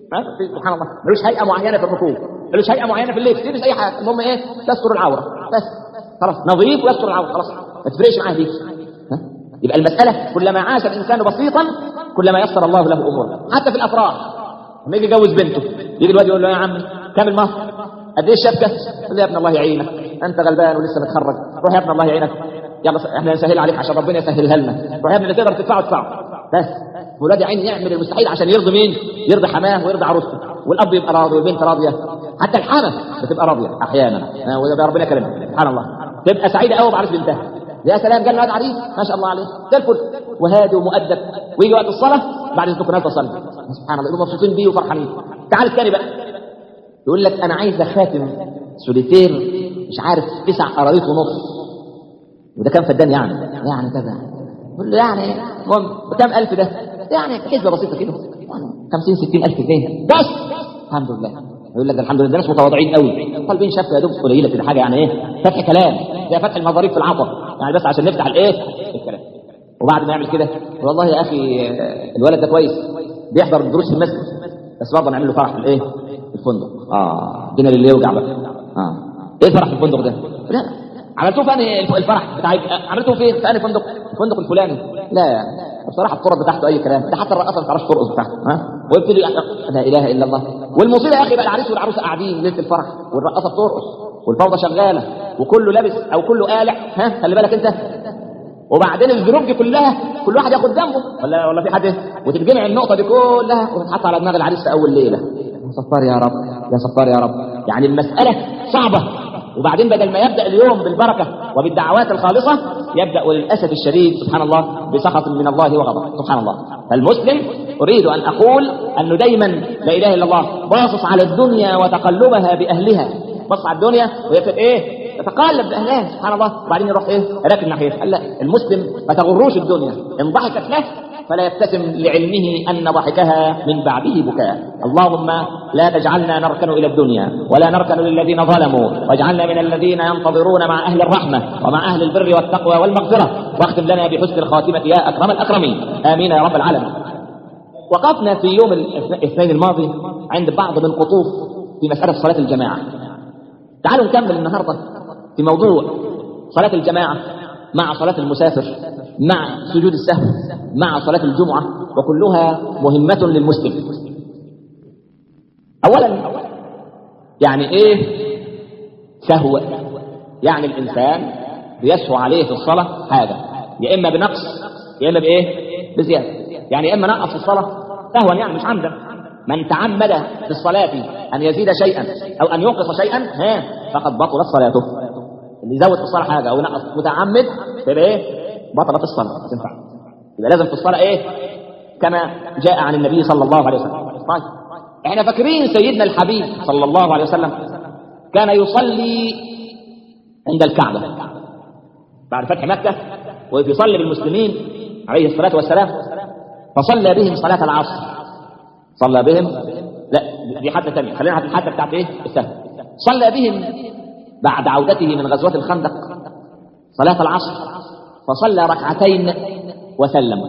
سبحان الله ملوش هيئه معينه في الركوب ملوش هيئه معينه في اللبس يلبس اي حاجه المهم ايه تستر العوره بس خلاص نظيف ويستر العوره خلاص ما تفرقش معاه دي يبقى المساله كلما عاش الانسان بسيطا كلما يسر الله له اموره حتى في الافراح لما يجي يجوز بنته يجي الواد يقول له يا عم كم المهر قد ايه الشبكه يقول له يا ابن الله يعينك انت غلبان ولسه متخرج روح يا ابن الله يعينك يلا احنا نسهل عليك عشان ربنا يسهلها لنا روح يا ابني اللي تقدر تدفعه ادفعه بس ولاد عين يعمل المستحيل عشان يرضي مين يرضي حماه ويرضي عروسته والاب يبقى راضي والبنت راضيه حتى الحامة بتبقى راضية أحيانا آه، وده ربنا كرمها سبحان الله تبقى سعيدة قوي بعرس بنتها يا سلام جالنا واد عريس ما شاء الله عليه زي الفل وهادي ومؤدب ويجي وقت الصلاة بعد اذنكم نازل تصلي سبحان الله يبقوا مبسوطين بيه وفرحانين تعال الثاني بقى يقول لك أنا عايز خاتم سوليتير مش عارف تسع قراريط ونص وده كام فدان يعني يعني كذا يقول له يعني المهم بكام ألف ده يعني حسبة بسيطة كده يعني 50 60 ألف جنيه بس الحمد لله يقول لك ده الحمد لله ناس متواضعين قوي طالبين شفه يا دوب قليله كده حاجه يعني ايه فتح كلام زي فتح المظاريف في العطر يعني بس عشان نفتح الايه الكلام وبعد ما يعمل كده والله يا اخي آه، الولد ده كويس بيحضر الدروس في المسجد بس برضه نعمل له فرح في الايه في الفندق اه الدنيا اللي يوجع بقى اه ايه الفرح في الفندق ده لا عملتوه في انهي الف- الفرح بتاع عملتوه فين في انهي فندق الفندق الفلاني لا بصراحه الطرق بتاعته اي كلام ده حتى الرقاصه ما تعرفش ترقص بتاعته ها ويبتدي يحقق- لا اله الا الله والمصيبه يا اخي بقى العريس والعروسه قاعدين ليله الفرح والرقاصه بترقص والفوضى شغاله وكله لابس او كله قالع ها خلي بالك انت وبعدين الذنوب دي كلها كل واحد ياخد ذنبه ولا ولا في حد إيه؟ وتتجمع النقطه دي كلها وتتحط على دماغ العريس في اول ليله يا ستار يا رب يا ستار يا رب يعني المساله صعبه وبعدين بدل ما يبدا اليوم بالبركه وبالدعوات الخالصه يبدا وللاسف الشديد سبحان الله بسخط من الله وغضب سبحان الله فالمسلم اريد ان اقول انه دايما لا اله الا الله باصص على الدنيا وتقلبها باهلها بص على الدنيا وهي بتبقى ايه يتقلب باهلها سبحان الله وبعدين يروح ايه راكن ناحيتها قال لا المسلم ما تغروش الدنيا ان ضحكت له فلا يبتسم لعلمه ان ضحكها من بعده بكاء اللهم لا تجعلنا نركن الى الدنيا ولا نركن للذين ظلموا واجعلنا من الذين ينتظرون مع اهل الرحمه ومع اهل البر والتقوى والمغفره واختم لنا بحسن الخاتمه يا اكرم الاكرمين امين يا رب العالمين وقفنا في يوم الاثنين الماضي عند بعض من قطوف في مساله صلاه الجماعه تعالوا نكمل النهارده في موضوع صلاة الجماعة مع صلاة المسافر مع سجود السهو مع صلاة الجمعة وكلها مهمة للمسلم أولا يعني إيه سهو يعني الإنسان بيسهو عليه في الصلاة حاجة يا إما بنقص يا إما بإيه بزيادة يعني يا إما نقص في الصلاة سهوا يعني مش عمدا من تعمد في الصلاة أن يزيد شيئا أو أن ينقص شيئا ها فقد بطلت صلاته اللي يزود في الصلاة حاجة أو ينقص متعمد تبقى إيه بطلت الصلاة ما تنفع يبقى لازم في الصلاة إيه كما جاء عن النبي صلى الله عليه وسلم طيب احنا فاكرين سيدنا الحبيب صلى الله عليه وسلم كان يصلي عند الكعبة بعد فتح مكة ويصلي بالمسلمين عليه الصلاة والسلام فصلى بهم صلاة العصر صلى بهم لا دي حتى ثانية خلينا في الحتة بتاعت ايه السهل صلى بهم بعد عودته من غزوة الخندق صلاة العصر فصلى ركعتين وسلم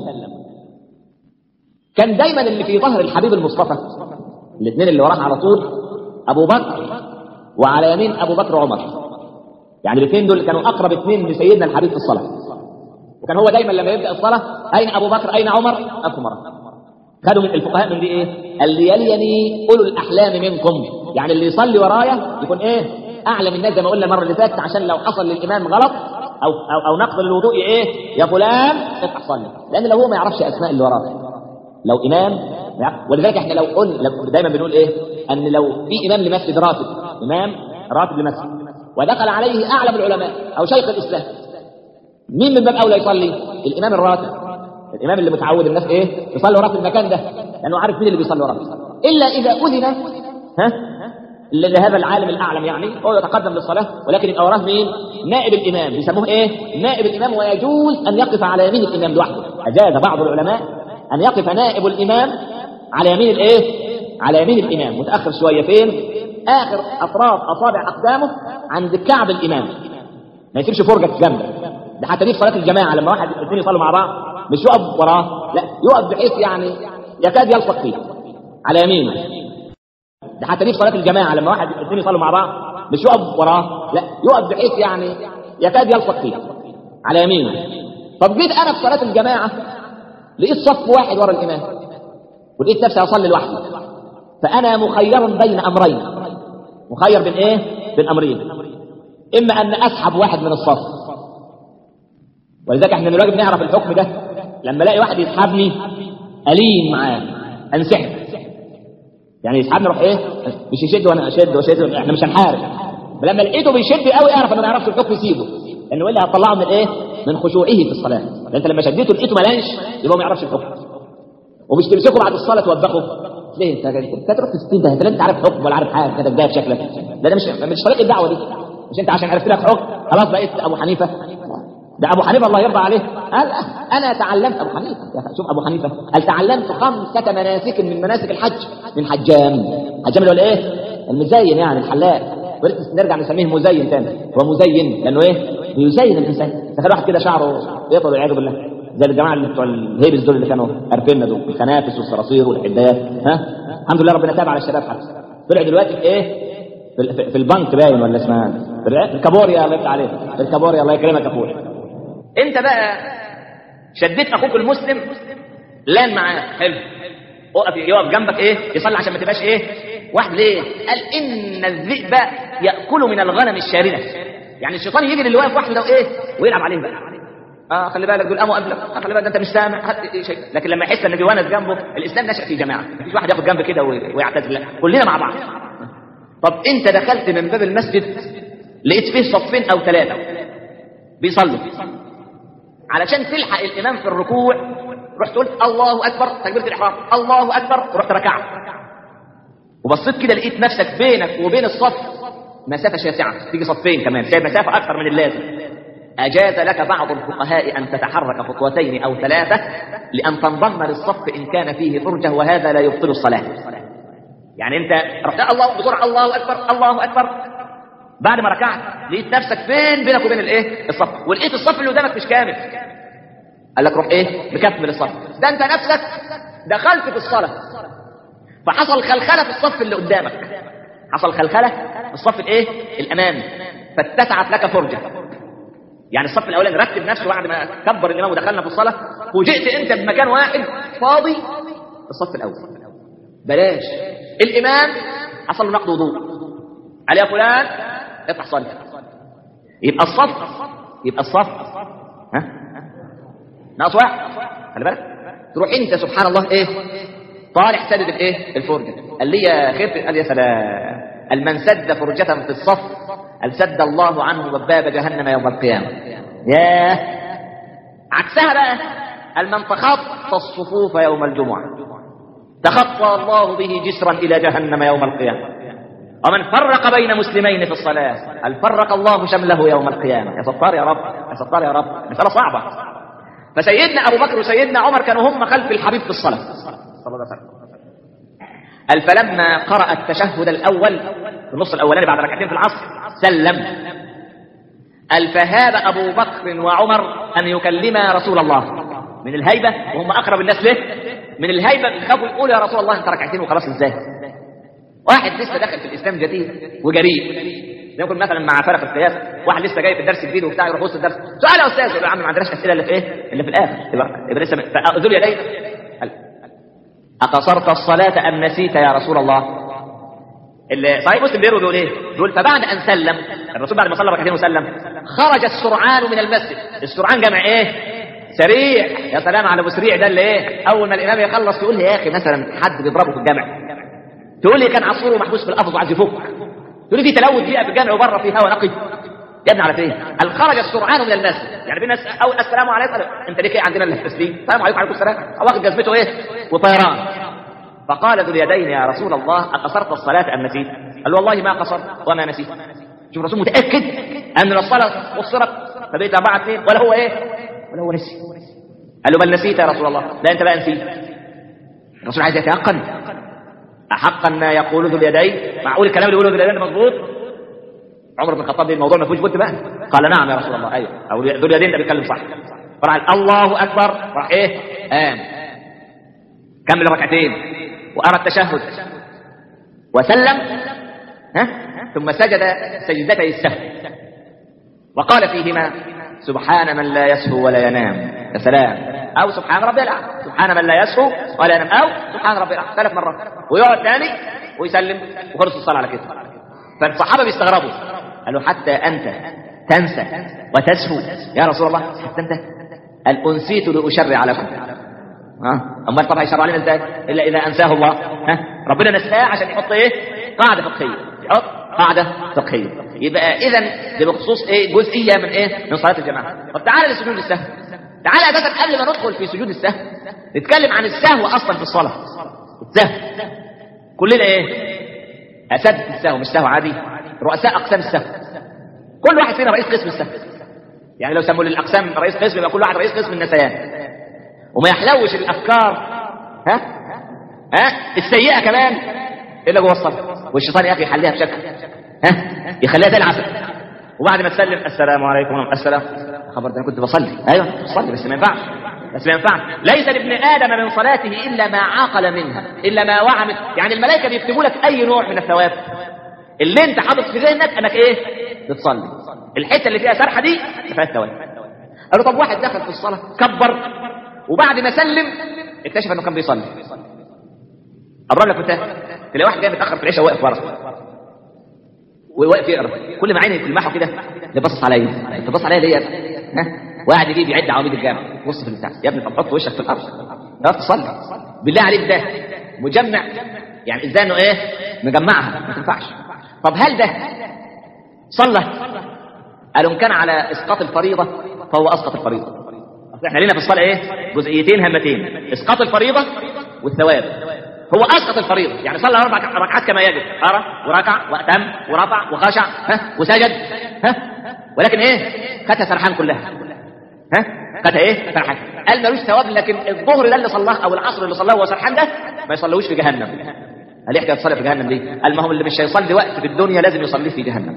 كان دايما اللي في ظهر الحبيب المصطفى الاثنين اللي وراه على طول ابو بكر وعلى يمين ابو بكر وعمر يعني الاثنين دول كانوا اقرب اثنين لسيدنا الحبيب في الصلاه وكان هو دايما لما يبدا الصلاه اين ابو بكر اين عمر ابو مره خدوا من الفقهاء من دي ايه اللي يليني اولو الاحلام منكم يعني اللي يصلي ورايا يكون ايه اعلم الناس زي ما قلنا المره اللي فاتت عشان لو حصل للامام غلط او او, أو نقض للوضوء ايه يا فلان افتح صلي لان لو هو ما يعرفش اسماء اللي وراه لو امام ولذلك احنا لو قلنا دايما بنقول ايه ان لو في امام لمسجد راتب امام راتب لمسجد ودخل عليه اعلم العلماء او شيخ الاسلام مين من باب اولى يصلي الامام الراتب الامام اللي متعود الناس ايه يصلي وراه في المكان ده لانه عارف مين اللي بيصلي وراه الا اذا اذن ها لهذا العالم الاعلم يعني هو يتقدم للصلاه ولكن يبقى وراه مين نائب الامام بيسموه ايه نائب الامام ويجوز ان يقف على يمين الامام لوحده اجاز بعض العلماء ان يقف نائب الامام على يمين الايه على يمين الامام متاخر شويه فين اخر اطراف اصابع اقدامه عند كعب الامام ما يسيبش فرجه جنبه ده حتى دي في صلاه الجماعه لما واحد اثنين يصلوا مع بعض مش يقف وراه لا يقف بحيث يعني يكاد يلصق فيه على يمينه ده حتى دي في صلاه الجماعه لما واحد اثنين يصلوا مع بعض مش يقف وراه لا يقف بحيث يعني يكاد يلصق فيه على يمينه طب جيت انا في صلاه الجماعه لقيت صف واحد ورا الامام ولقيت نفسي اصلي لوحدي فانا مخير بين امرين مخير بين ايه بين امرين اما ان اسحب واحد من الصف ولذلك احنا دلوقتي بنعرف الحكم ده لما الاقي واحد يسحبني الين معاه انسحب يعني يسحبني اروح ايه مش يشد وانا اشد واشد احنا مش هنحارب لما لقيته بيشد قوي اعرف انه ما يعرفش الحكم يسيبه لانه الا هتطلعه من ايه من خشوعه في الصلاه لان انت لما شديته لقيته ملانش يبقى ما يعرفش الحكم ومش تمسكه بعد الصلاه توبخه ليه انت انت تروح تستين ده انت لا انت عارف حكم ولا عارف حاجه كده جاي شكلك لا ده مش مش طريق الدعوه دي مش انت عشان عرفت لك حكم خلاص بقيت ابو حنيفه ده ابو حنيفه الله يرضى عليه قال انا تعلمت ابو حنيفه شوف ابو حنيفه قال تعلمت خمسه مناسك من مناسك الحج من حجام حجام اللي هو الايه المزين يعني الحلاق وريت نرجع نسميه مزين تاني هو مزين لانه ايه بيزين الانسان تخيل واحد كده شعره يطول والعياذ بالله زي الجماعه اللي بتوع الهيبس دول اللي كانوا عارفيننا دول الخنافس والصراصير والحدايات ها الحمد لله ربنا تاب على الشباب حتى طلع دلوقتي في ايه في, في, في البنك باين ولا اسمها في الكابوريا الله يفتح عليك في الكابوريا الله يكرمك يا اخويا انت بقى شديت اخوك المسلم لان معاه حلو وقف يقف جنبك ايه يصلي عشان ما تبقاش ايه واحد ليه قال ان الذئب ياكل من الغنم الشارده يعني الشيطان يجي للي واقف واحد لو ايه ويلعب عليه بقى اه خلي بالك دول قاموا قبلك آه خلي بالك ده انت مش سامع شيء لكن لما يحس ان بيونس جنبه الاسلام نشا في جماعه مفيش واحد ياخد جنب كده ويعتزل لا كلنا مع بعض طب انت دخلت من باب المسجد لقيت فيه صفين او ثلاثه بيصلوا علشان تلحق الامام في الركوع رحت قلت الله اكبر تكبيره الاحرام الله اكبر ورحت ركعت وبصيت كده لقيت نفسك بينك وبين الصف مسافه شاسعه تيجي صفين كمان سايب مسافه اكثر من اللازم اجاز لك بعض الفقهاء ان تتحرك خطوتين او ثلاثه لان تنضم للصف ان كان فيه فرجه وهذا لا يبطل الصلاه يعني انت رحت الله بسرعه الله اكبر الله اكبر بعد ما ركعت لقيت نفسك فين بينك وبين الايه الصف ولقيت الصف اللي قدامك مش كامل قال لك روح ايه مكمل الصف ده انت نفسك دخلت في الصلاه فحصل خلخله في الصف اللي قدامك حصل خلخله في الصف الايه الامامي فاتسعت لك فرجه يعني الصف الاولاني رتب نفسه بعد ما كبر الامام ودخلنا في الصلاه فوجئت انت بمكان واحد فاضي الصف الاول بلاش الامام حصل له نقض وضوء قال يا فلان افتح صلي يبقى الصف يبقى الصف ها ناقص واحد خلي بالك تروح انت سبحان الله ايه طالع سدد الايه الفرجه قال لي يا خير قال يا سلام قال من سد فرجة في الصف قال سد الله عنه باب جهنم يوم القيامة ياه عكسها بقى قال من تخطى الصفوف يوم الجمعة تخطى الله به جسرا إلى جهنم يوم القيامة ومن فرق بين مسلمين في الصلاة هل فرق الله شمله يوم القيامة يا ستار يا رب يا ستار يا رب مسألة صعبة فسيدنا أبو بكر وسيدنا عمر كانوا هم خلف الحبيب في الصلاة صلى الله عليه وسلم قال فلما قرأ التشهد الأول في النص الأولاني بعد ركعتين في العصر سلم قال فهاب أبو بكر وعمر أن يكلما رسول الله من الهيبة وهم أقرب الناس له من الهيبة بيخافوا يقولوا يا رسول الله أنت ركعتين وخلاص إزاي واحد لسه داخل في الإسلام جديد وجريء زي يكون مثلا مع فرق القياس واحد لسه جاي في الدرس جديد وبتاع يروح وسط الدرس سؤال يا استاذ يقول يا عم ما عندناش اسئله اللي في ايه اللي في الاخر يبقى, يبقى لسه ذو اليدين أقصرت الصلاة أم نسيت يا رسول الله اللي صحيح مسلم بيروي بيقول ايه بيقول فبعد ان سلم الرسول بعد ما صلى ركعتين وسلم خرج السرعان من المسجد السرعان جمع ايه سريع يا سلام على ابو سريع ده اللي ايه اول ما الامام يخلص يقول لي يا اخي مثلا حد بيضربه في الجامع تقول لي كان عصفوره محبوس في القفص وعايز يفك تقول لي في تلوث بيئه في الجامع وبره في هواء نقي يا ابني على فين؟ قال خرج السرعان من المسجد يعني في ناس او السلام عليكم انت ليه عندنا التسليم السلام عليكم وعليكم السلام او واخد جزمته ايه وطيران فقال ذو اليدين يا رسول الله أقصرت الصلاة أم نسيت قال والله ما قصرت وما نسيت شوف الرسول متأكد أن الصلاة قصرت فبقيت أربعة اثنين ولا هو إيه ولا هو نسي قال له بل نسيت يا رسول الله لا أنت بقى نسيت الرسول عايز يتيقن أحقا ما يقول ذو اليدين معقول الكلام اللي يقوله ذو اليدين مظبوط عمر بن الخطاب الموضوع ما فيهوش بد بقى قال نعم يا رسول الله ايوه او ذو اليدين ده بيتكلم صح فراح الله اكبر راح ايه قام كمل ركعتين وأرى التشهد وسلم ها؟ ثم سجد سجدتي السهو وقال فيهما سبحان من لا يسهو ولا ينام يا سلام أو سبحان ربي الأعلى سبحان من لا يسهو ولا ينام أو سبحان ربي الأعلى ثلاث مرات ويقعد ثاني ويسلم وخلص الصلاة على كده فالصحابة بيستغربوا قالوا حتى أنت تنسى وتسهو يا رسول الله حتى أنت قال أنسيت لأشرع لكم ها امال طب هيشرع لنا ازاي الا اذا انساه الله ها ربنا نساه عشان يحط ايه قاعده فقهيه يحط قاعده فقهيه يبقى اذا دي بخصوص ايه جزئيه من ايه من صلاه الجماعه طب تعالى لسجود السهو تعالى اساسا قبل ما ندخل في سجود السهو نتكلم عن السهو اصلا في الصلاه السهو كلنا ايه اساتذه السهو مش سهو عادي رؤساء اقسام السهو كل واحد فينا رئيس قسم السهو يعني لو سموا للاقسام رئيس قسم يبقى كل واحد رئيس قسم النسيان وما يحلوش الافكار ها ها السيئه كمان الا جوه الصلاه والشيطان يا اخي يحليها بشكل ها يخليها زي العسل وبعد ما تسلم السلام عليكم ورحمه السلام خبر ده انا كنت بصلي ايوه كنت بصلي بس ما ينفعش بس ما ينفعش ليس لابن ادم من صلاته الا ما عقل منها الا ما وعى منها يعني الملائكه بيكتبوا لك اي نوع من الثواب اللي انت حاطط في ذهنك انك ايه بتصلي الحته اللي فيها سرحه دي فيها الثواب قالوا طب واحد دخل في الصلاه كبر وبعد ما سلم اكتشف انه كان بيصلي اضرب لك مثال تلاقي واحد جاي متاخر في العشاء واقف ورا وواقف يقرا كل ما عيني تلمحه كده يبص عليا انت بص عليا ليه يا ابني؟ ها واحد يجيب يعد عواميد الجامع بص في البتاع يا ابني طب حط وشك في الارض لا تصلي بالله عليك ده مجمع يعني ازاي انه ايه مجمعها ما تنفعش طب هل ده صلى قالوا ان كان على اسقاط الفريضه فهو اسقط الفريضه أصل احنا لنا في الصلاه ايه جزئيتين هامتين اسقاط الفريضه والثواب هو اسقط الفريضه يعني صلى اربع ركعات كما يجب قرا وركع واتم ورفع وخشع ها وسجد ها ولكن ايه خدها سرحان كلها ها خدها ايه سرحان قال ملوش ثواب لكن الظهر ده اللي صلاه او العصر اللي صلاه وهو سرحان ده ما يصلوش في جهنم قال يحكي تصلي في جهنم ليه؟ قال ما هو اللي مش هيصلي وقت في الدنيا لازم يصليه في جهنم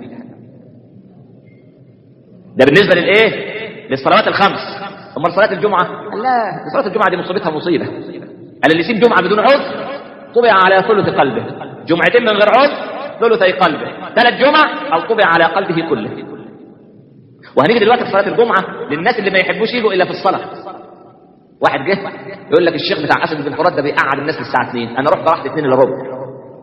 ده بالنسبه للايه؟ للصلوات الخمس امال صلاه الجمعه؟ قال لا صلاه الجمعه دي مصيبتها مصيبه قال اللي يسيب جمعه بدون عذر طبع على ثلث قلبه جمعتين من غير عذر ثلثي قلبه ثلاث جمع او طبع على قلبه كله وهنيجي دلوقتي في صلاه الجمعه للناس اللي ما يحبوش يجوا الا في الصلاه واحد جه يقول لك الشيخ بتاع اسد بن فرات ده بيقعد الناس للساعه 2 انا رحت راحت 2 الا ربع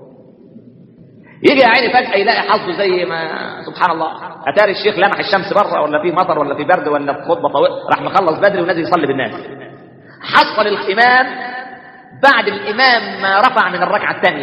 يجي يا عيني فجاه يلاقي حظه زي ما سبحان الله اتاري الشيخ لمح الشمس بره ولا في مطر ولا في برد ولا في خطبه طويله راح مخلص بدري ونازل يصلي بالناس حصل الامام بعد الامام ما رفع من الركعه الثانيه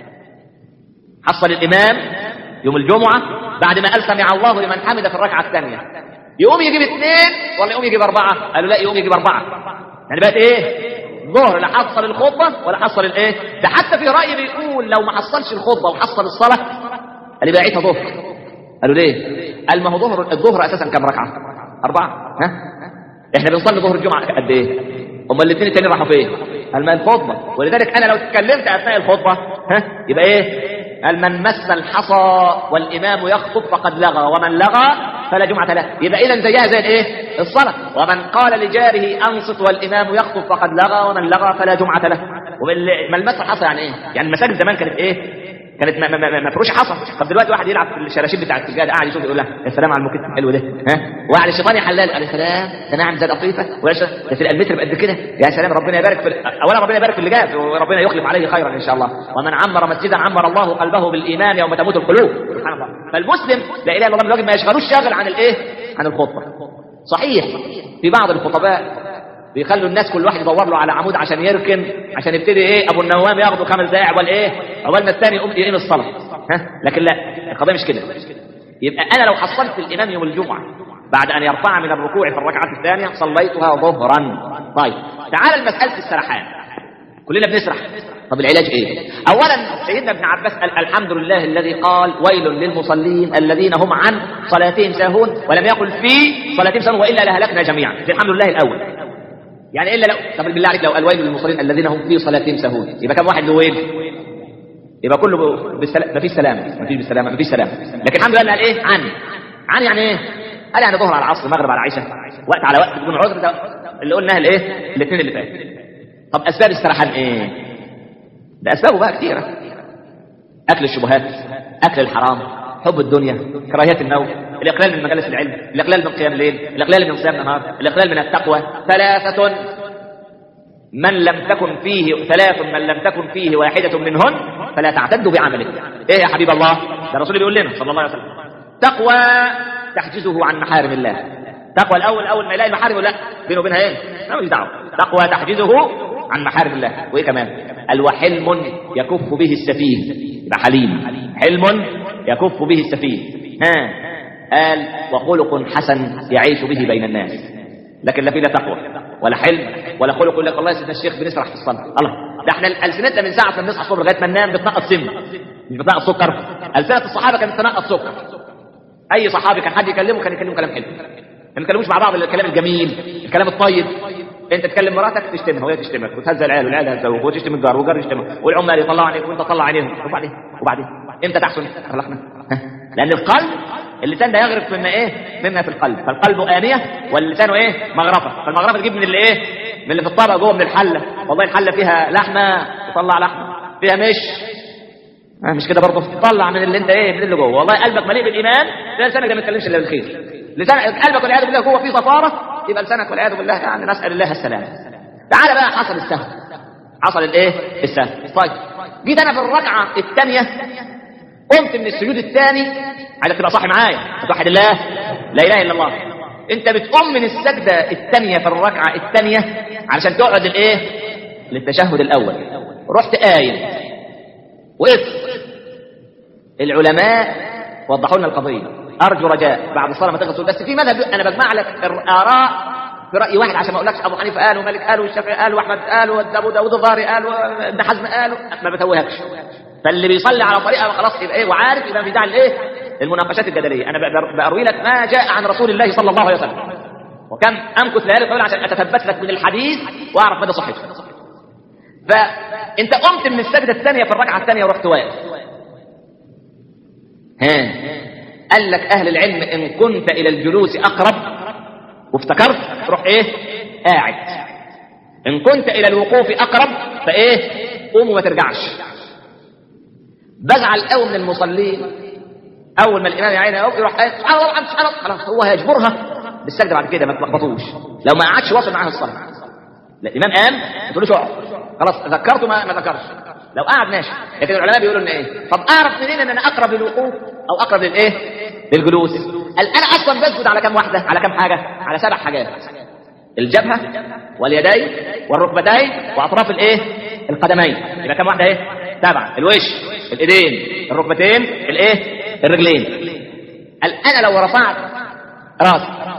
حصل الامام يوم الجمعه بعد ما قال سمع الله لمن حمد في الركعه الثانيه يقوم يجيب اثنين ولا يقوم يجيب اربعه قالوا لا يقوم يجيب اربعه يعني بقت ايه ظهر لا حصل الخطبه ولا حصل الايه ده حتى في راي بيقول لو ما حصلش الخطبه وحصل الصلاه قال يبقى عيدها ظهر قالوا ليه قال ما هو ظهر الظهر اساسا كم ركعه اربعه ها احنا بنصلي ظهر الجمعه قد ايه امال الاثنين التانيين راحوا فين قال ما الخطبه ولذلك انا لو اتكلمت اثناء الخطبه ها يبقى ايه قال من مس الحصى والامام يخطب فقد لغى ومن لغى فلا جمعه له يبقى اذا زيها زي الايه الصلاه ومن قال لجاره انصت والامام يخطب فقد لغى ومن لغى فلا جمعه له ومن مس الحصى يعني ايه يعني المساجد زمان كانت ايه كانت مفروشه حصى طب دلوقتي واحد يلعب في الشراشيب بتاع السجاده قاعد يشوف يقول لها يا سلام على الموكيت الحلو ده ها واحد الشيطان يحلل قال يا سلام ده ناعم زي القطيفه ده في المتر بقد كده يا سلام ربنا يبارك في اولا ربنا يبارك في اللي جاب وربنا يخلف عليه خيرا ان شاء الله ومن عمر مسجدا عمر الله قلبه بالايمان يوم تموت القلوب سبحان الله فالمسلم لا اله الا الله الواجب ما يشغلوش شاغل عن الايه عن الخطبه صحيح في بعض الخطباء بيخلوا الناس كل واحد يدور له على عمود عشان يركن عشان يبتدي ايه ابو النوام ياخده خمس دقائق عقبال ايه عقبال ما الثاني يقوم يقيم الصلاه ها لكن لا القضيه مش كده يبقى انا لو حصلت الامام يوم الجمعه بعد ان يرفع من الركوع في الركعه الثانيه صليتها ظهرا طيب تعال لمساله السرحان كلنا بنسرح طب العلاج ايه اولا سيدنا ابن عباس قال الحمد لله الذي قال ويل للمصلين الذين هم عن صلاتهم ساهون ولم يقل في صلاتهم ساهون والا لهلكنا جميعا الحمد لله الاول يعني الا لو طب بالله عليك لو قال ويل للمصلين الذين هم في صلاتهم سهون يبقى كم واحد له ويل يبقى كله بالسلام ما فيش سلام ما فيش بالسلامه ما فيش سلام لكن الحمد لله قال ايه عن عن يعني ايه قال يعني ظهر على العصر مغرب على عشاء وقت على وقت بدون عذر ده اللي قلناها الايه الاثنين اللي فاتوا طب اسباب السرحان ايه ده اسبابه بقى كثيره اكل الشبهات اكل الحرام حب الدنيا كراهيه النوم الاقلال من مجالس العلم الاقلال من قيام الليل الاقلال من صيام النهار الاقلال من التقوى ثلاثه من لم تكن فيه ثلاث من لم تكن فيه واحدة منهن فلا تعتدوا بعمله ايه يا حبيب الله ده الرسول بيقول لنا صلى الله عليه وسلم تقوى تحجزه عن محارم الله تقوى الاول اول ما يلاقي المحارم لا بينه وبينها ايه مالوش دعوه تقوى تحجزه عن محارم الله وايه كمان قال وحلم يكف به السفيه يبقى حليم حلم يكف به السفيه ها قال وخلق حسن يعيش به بين الناس لكن لا فيه لا تقوى ولا حلم ولا خلق يقول لك والله يا سيدنا الشيخ بنسرح في الصلاه الله ده احنا السنتنا من ساعه ما بنصحى الصبح لغايه ما ننام بتنقط سم مش بتنقط سكر السنه الصحابه كانت تنقط سكر اي صحابي كان حد يكلمه كان يكلمه كلام حلو ما بيتكلموش مع بعض الا الكلام الجميل الكلام الطيب انت تكلم مراتك تشتمها وهي تشتمك وتهزى العيال والعيال يهزوك وتشتم الجار والجار يشتمك والعمال يطلعوا عليك وانت تطلع عليهم وبعدين وبعدين امتى تحسن اخلاقنا لان القلب اللسان ده يغرف مما ايه مما في القلب فالقلب آنية واللسان ايه مغرفة فالمغرفة تجيب من اللي ايه من اللي في الطبق جوه من الحلة والله الحلة فيها لحمة تطلع لحمة فيها مش آه مش كده برضه تطلع من اللي انت ايه من اللي جوه والله قلبك مليء بالايمان ده لسانك ده ما يتكلمش الا بالخير لسان قلبك والعياذ بالله جوه فيه صفاره يبقى لسانك والعياذ بالله يعني نسال الله السلامه تعالى بقى حصل السهو حصل الايه السهو طيب جيت انا في الركعه الثانيه قمت من السجود الثاني عايزك تبقى صاحي معايا توحد الله لا اله الا الله انت بتقوم من السجده الثانيه في الركعه الثانيه علشان تقعد الايه للتشهد الاول رحت قايم وقفت العلماء وضحوا لنا القضيه ارجو رجاء بعد الصلاه ما تخلص بس في مذهب انا بجمع لك الاراء في راي واحد عشان ما اقولكش ابو حنيفه قال ومالك قال والشافعي قال واحمد قال وابو داوود الظاهري قال وابن حزم قال ما بتوهكش فاللي بيصلي على طريقه خلاص يبقى ايه وعارف يبقى في داعي لايه المناقشات الجدليه انا بأروي لك ما جاء عن رسول الله صلى الله عليه وسلم وكم امكث ليالي طويله عشان اتثبت لك من الحديث واعرف مدى صحته فانت قمت من السجده الثانيه في الركعه الثانيه ورحت واقف ها قال لك اهل العلم ان كنت الى الجلوس اقرب وافتكرت روح ايه قاعد ان كنت الى الوقوف اقرب فايه قوم وما ترجعش بزعل قوي من المصلين اول ما الامام يعين يروح قايل سبحان الله سبحان الله خلاص هو هيجبرها بالسجده بعد كده ما تلخبطوش لو ما قعدش واصل معاه الصلاه لا الامام قام ما تقولوش اقعد خلاص ذكرته ما, ما ذكرش لو قعد ماشي لكن العلماء بيقولوا ان ايه طب اعرف منين ان انا اقرب للوقوف او اقرب للايه للجلوس قال انا اصلا بسجد على كم واحده على كم حاجه على سبع حاجات الجبهه واليدين والركبتين واطراف الايه القدمين يبقى كم واحده ايه سبعه الوش الايدين الركبتين الايه الرجلين قال انا لو رفعت راسي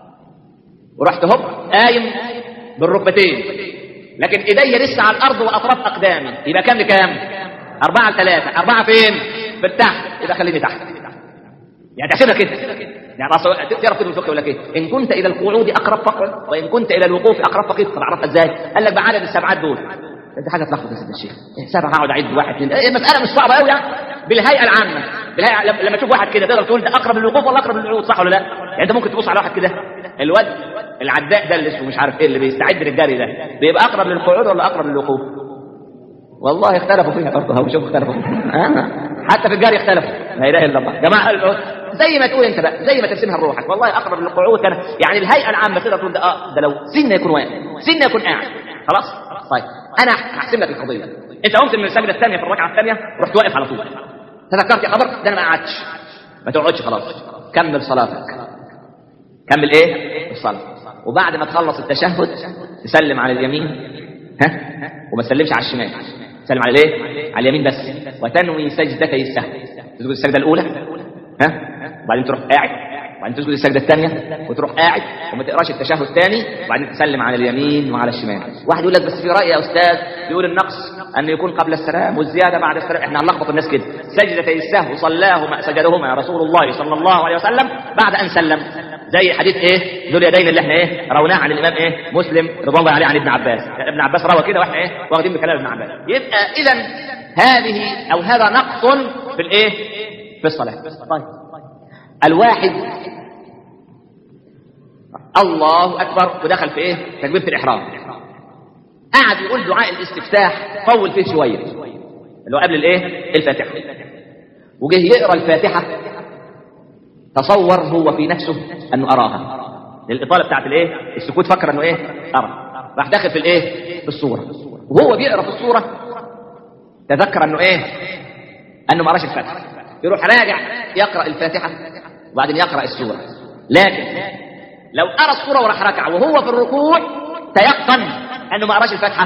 ورحت هوب قايم بالركبتين لكن ايديا لسه على الارض واطراف اقدامي يبقى كام لكام أربعة لثلاثة أربعة فين في التحت يبقى خليني تحت يعني تحسبها كده يعني تعرف كده الفقه يقول لك ايه ان كنت الى القعود اقرب فقعد وان كنت الى الوقوف اقرب فقف طب اعرفها ازاي قال لك بعدد السبعات دول انت حاجه تلخبط يا سيدنا الشيخ إيه سبعه هقعد اعد واحد اثنين إيه مساله مش صعبه قوي يعني بالهيئه العامه بالهيئه لما تشوف واحد كده تقدر تقول ده اقرب للوقوف ولا اقرب للقعود صح ولا لا يعني انت ممكن تبص على واحد كده الواد العداء ده اللي اسمه مش عارف ايه اللي بيستعد للجري ده بيبقى اقرب للقعود ولا اقرب للوقوف والله اختلفوا فيها برضه هو شوف اختلفوا آه. حتى في الجري اختلفوا لا اله الا الله جماعه زي ما تقول انت بقى زي ما ترسمها لروحك والله اقرب للقعود كان يعني الهيئه العامه تقدر تقول ده اه ده لو سنه يكون واقف سنه يكون قاعد خلاص طيب انا هحسم لك القضيه انت قمت من السجده الثانيه في الركعه الثانيه رحت واقف على طول تذكرت يا خبر ده انا ما قعدتش ما تقعدش خلاص كمل صلاتك كمل ايه الصلاه وبعد ما تخلص التشهد تسلم على اليمين ها وما تسلمش على الشمال تسلم على الايه على اليمين بس وتنوي سجدتي السهو تسجد السجده الاولى ها وبعدين تروح قاعد وبعدين تسجد السجده الثانيه وتروح قاعد وما تقراش التشهد الثاني وبعدين تسلم على اليمين وعلى الشمال واحد يقول لك بس في راي يا استاذ يقول النقص ان يكون قبل السلام والزياده بعد السلام احنا هنلخبط الناس كده سجدتي السهو صلاهما سجدهما رسول الله صلى الله عليه وسلم بعد ان سلم زي حديث ايه ذو اليدين اللي احنا ايه رويناه عن الامام ايه مسلم رضوان الله عليه عن ابن عباس ابن عباس روى كده واحنا ايه واخدين بكلام ابن عباس يبقى اذا هذه او هذا نقص في الايه في الصلاه طيب الواحد الله اكبر ودخل في ايه تكبيره الاحرام قعد يقول دعاء الاستفتاح طول فيه شويه اللي هو قبل الايه الفاتحه وجه يقرا الفاتحه تصور هو في نفسه انه اراها الاطاله بتاعت الايه السكوت فكر انه ايه ارى راح داخل في الايه في الصوره وهو بيقرا في الصوره تذكر انه ايه انه ما قراش الفاتحه يروح راجع يقرا الفاتحه وبعدين يقرا السوره لكن لو قرا السوره وراح ركع وهو في الركوع تيقن انه ما قراش الفاتحه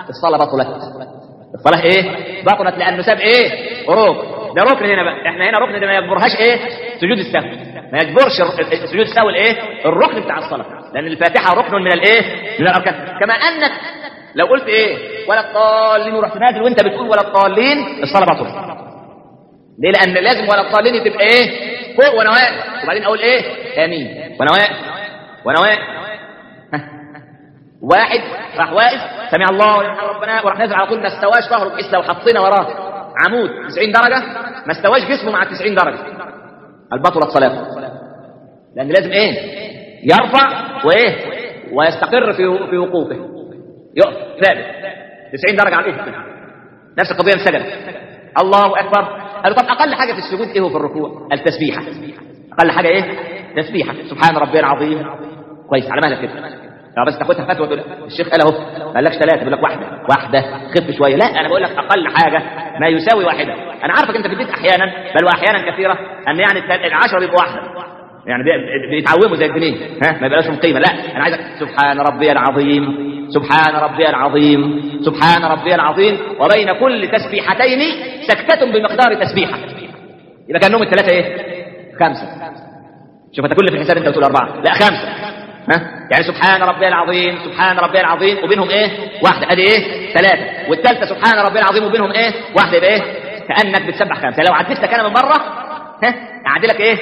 الصلاه بطلت الصلاه ايه بطلت لانه ساب ايه ركن ده ركن هنا بقى احنا هنا ركن ده ما يجبرهاش ايه سجود السهو ما يجبرش الر- سجود السهو الايه الركن بتاع الصلاه لان الفاتحه ركن من الايه من الاركان كما انك لو قلت ايه ولا الضالين ورحت نازل وانت بتقول ولا الضالين الصلاه بطلت ليه لان لازم ولا الضالين تبقى ايه فوق وانا واقف وبعدين اقول ايه امين وانا واقف وانا واقف ها. واحد راح واقف سمع الله ولمن حمد ربنا وراح نازل على طول ما استواش ظهره بحيث لو حطينا وراه عمود 90 درجه ما استواش جسمه مع 90 درجه البطلت صلاته لان لازم ايه يرفع وايه ويستقر في في وقوفه يقف ثابت 90 درجه على الافق نفس القضيه السجد الله اكبر قالوا طب اقل حاجه في السجود ايه هو في الركوع التسبيحه اقل حاجه ايه تسبيحه سبحان ربي العظيم كويس على مهلك كده لو بس تاخدها فتوى تقول الشيخ قال اهو ما قالكش ثلاثه بيقول لك واحده واحده خف شويه لا انا بقول لك اقل حاجه ما يساوي واحده انا عارفك انت في البيت احيانا بل واحيانا كثيره ان يعني التل- العشره بيبقوا واحده يعني بي- بيتعوموا زي الجنيه ها ما يبقاش لهم قيمه لا انا عايزك سبحان ربي العظيم سبحان ربي العظيم سبحان ربي العظيم وبين كل تسبيحتين سكتة بمقدار تسبيحه يبقى كانهم الثلاثه ايه خمسه شوف انت كل في الحساب انت بتقول اربعه لا خمسه ها يعني سبحان ربي العظيم سبحان ربي العظيم وبينهم ايه واحده ادي ايه ثلاثه والثالثه سبحان ربي العظيم وبينهم ايه واحده يبقى ايه كانك بتسبح خمسه لو عديت لك انا من بره ها اعدلك ايه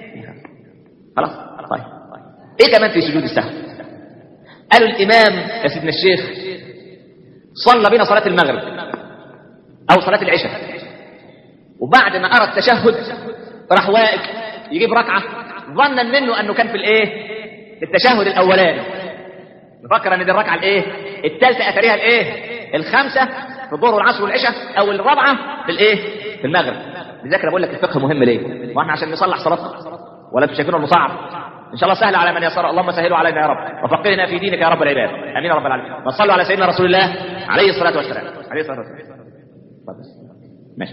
خلاص طيب ايه كمان في سجود السهو قالوا الامام يا سيدنا الشيخ صلى بنا صلاه المغرب او صلاه العشاء وبعد ما ارى التشهد راح واقف يجيب ركعه ظنا منه انه كان في الايه في التشهد الاولاني فكر ان دي الركعه الايه الثالثه اثريها الايه الخامسه في الظهر والعصر والعشاء او الرابعه في الايه في المغرب لذلك أنا بقول لك الفقه مهم ليه واحنا عشان نصلح صلاتنا ولا انتوا شايفينه المصعب ان شاء الله سهل على من يسر اللهم سهله علينا يا رب وفقهنا في دينك يا رب العباد امين يا رب العالمين وصلوا على سيدنا رسول الله عليه الصلاه والسلام عليه الصلاه والسلام اتفضل. ماشي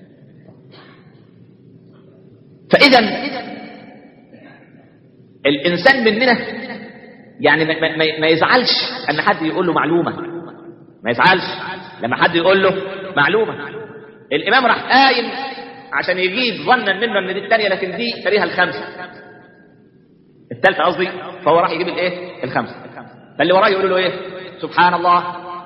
فاذا الانسان مننا يعني ما, ما, ما- ما يزعلش ان حد يقول له معلومه ما يزعلش لما حد يقول له معلومه الامام راح قايم عشان يجيب ظنا منه ان دي الثانيه لكن دي تريها الخمسه الثالثه قصدي فهو راح يجيب الايه الخمسه فاللي وراه يقولوا له ايه سبحان الله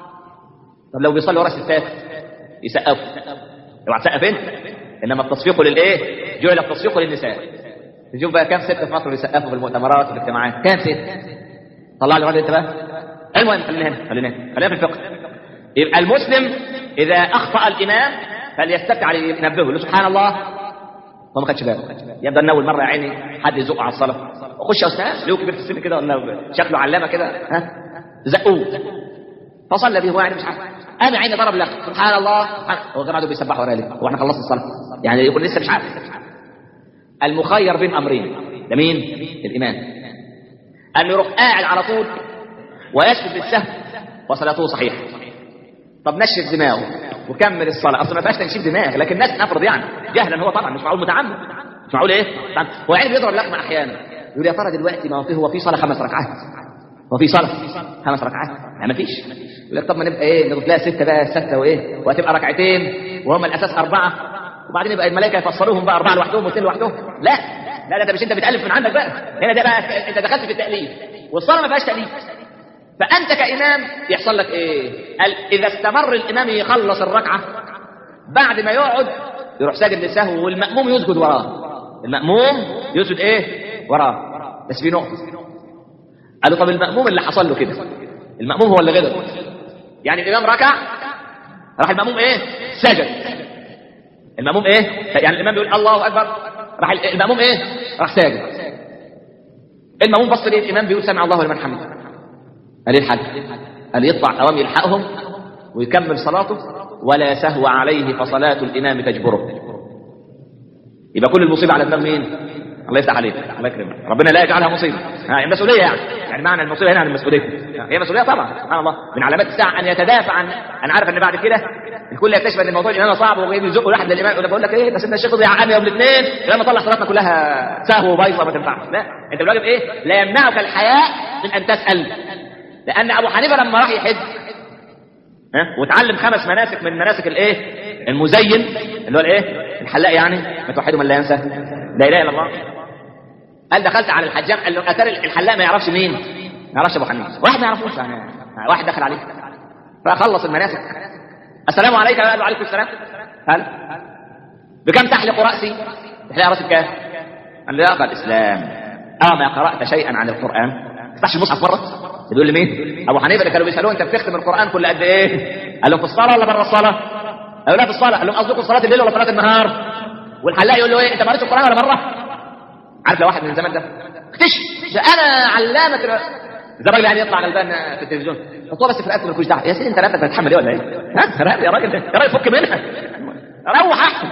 طب لو بيصلي ورا ستات يسقفوا اوعى تسقف انت انما التصفيق للايه جعل التصفيق للنساء تشوف بقى كام ست في مصر بيسقفوا في المؤتمرات وفي الاجتماعات كام ست طلع لي الراجل انت بقى المهم خلينا هنا خلينا هنا خلينا في الفقه يبقى المسلم اذا اخطا الامام فليستفتي عليه ينبهه يقول له سبحان الله هو ما خدش باله يبدا ان اول مره يا عيني حد يزقه على الصلاه خش يا استاذ ليه كبير في السن كده ولا شكله علامه كده ها زقوه فصلى به هو يعني مش عارف انا عيني ضرب لك سبحان الله سبحان هو قاعدوا بيسبحوا ورا ليه هو احنا خلصنا الصلاه يعني يكون لسه مش عارف المخير بين امرين ده مين الامام انه يروح قاعد على طول ويسجد للسهو وصلاته صحيحه طب نشف دماغه وكمل الصلاه اصلا ما فيهاش تنشيف دماغ لكن الناس نفرض يعني جهلا هو طبعا مش معقول متعمد مش معقول ايه طبعاً. هو يعني بيضرب لقمه احيانا يقول يا ترى دلوقتي ما هو في هو في صلاه خمس ركعات هو في صلاه خمس ركعات لا ما فيش يقول لك طب ما نبقى ايه نبقى لها سته بقى سته وايه وهتبقى ركعتين وهم الاساس اربعه وبعدين يبقى الملائكه يفصلوهم بقى اربعه لوحدهم واثنين لوحدهم لا لا لا ده مش انت بتالف من عندك بقى هنا ده بقى انت دخلت في التاليف والصلاه ما فيهاش تاليف فانت كامام يحصل لك ايه قال اذا استمر الامام يخلص الركعه بعد ما يقعد يروح ساجد للسهو والماموم يسجد وراه الماموم يسجد ايه وراه بس في نقطه قالوا طب الماموم اللي حصل له كده الماموم هو اللي غلط يعني الامام ركع راح الماموم ايه سجد الماموم ايه يعني الامام بيقول الله اكبر راح الماموم ايه راح ساجد الماموم بص ليه الامام بيقول سمع الله لمن حمده قال ايه الحل قال يطلع قوام يلحقهم ويكمل صلاته ولا سهو عليه فصلاة الإمام تجبره يبقى كل المصيبة على دماغ مين الله يفتح عليك الله يكرمك ربنا لا يجعلها مصيبة ها المسؤولية يعني يعني معنى المصيبة هنا عن المسؤولية هي مسؤولية طبعا سبحان الله من علامات الساعة أن يتدافع عن أنا عارف أن بعد كده الكل يكتشف ان الموضوع الامامه صعب وجايب يزقوا واحد للامام يقول لك بقول لك ايه بس انت الشيخ ضيع عني يوم الاثنين الامام طلع صلاتنا كلها سهو وبايظه ما تنفعش لا انت الواجب ايه لا يمنعك الحياء من ان تسال لان ابو حنيفه لما راح يحج ها وتعلم خمس مناسك من مناسك الايه المزين اللي هو الايه الحلاق يعني ما توحده من لا ينسى لا اله الا الله قال دخلت على الحجام قال له اتاري الحلاق ما يعرفش مين ما يعرفش ابو حنيفه واحد ما يعرفوش يعني واحد دخل عليه فخلص المناسك السلام عليكم قال له عليكم السلام قال بكم تحلق راسي تحلق راسي بكام قال له يا اخي الاسلام اما قرات شيئا عن القران ما تفتحش المصحف مره يقول لي مين ابو حنيفه اللي كانوا بيسالوه انت بتختم القران كل قد ايه قال لهم في الصلاه ولا بره الصلاه قالوا لا في الصلاه قال لهم قصدكم صلاه الليل ولا صلاه النهار والحلاق يقول له ايه انت ما قريتش القران ولا مره عارف لو واحد من الزمن ده اكتشف ده انا علامه ال- ده راجل يعني يطلع غلبان في التلفزيون حطوها بس في رقبته مالكوش دعوه يا سيدي انت رقبتك بتتحمل ايه ولا ايه؟ ها رقبة يا راجل يا راجل فك منها روح احسن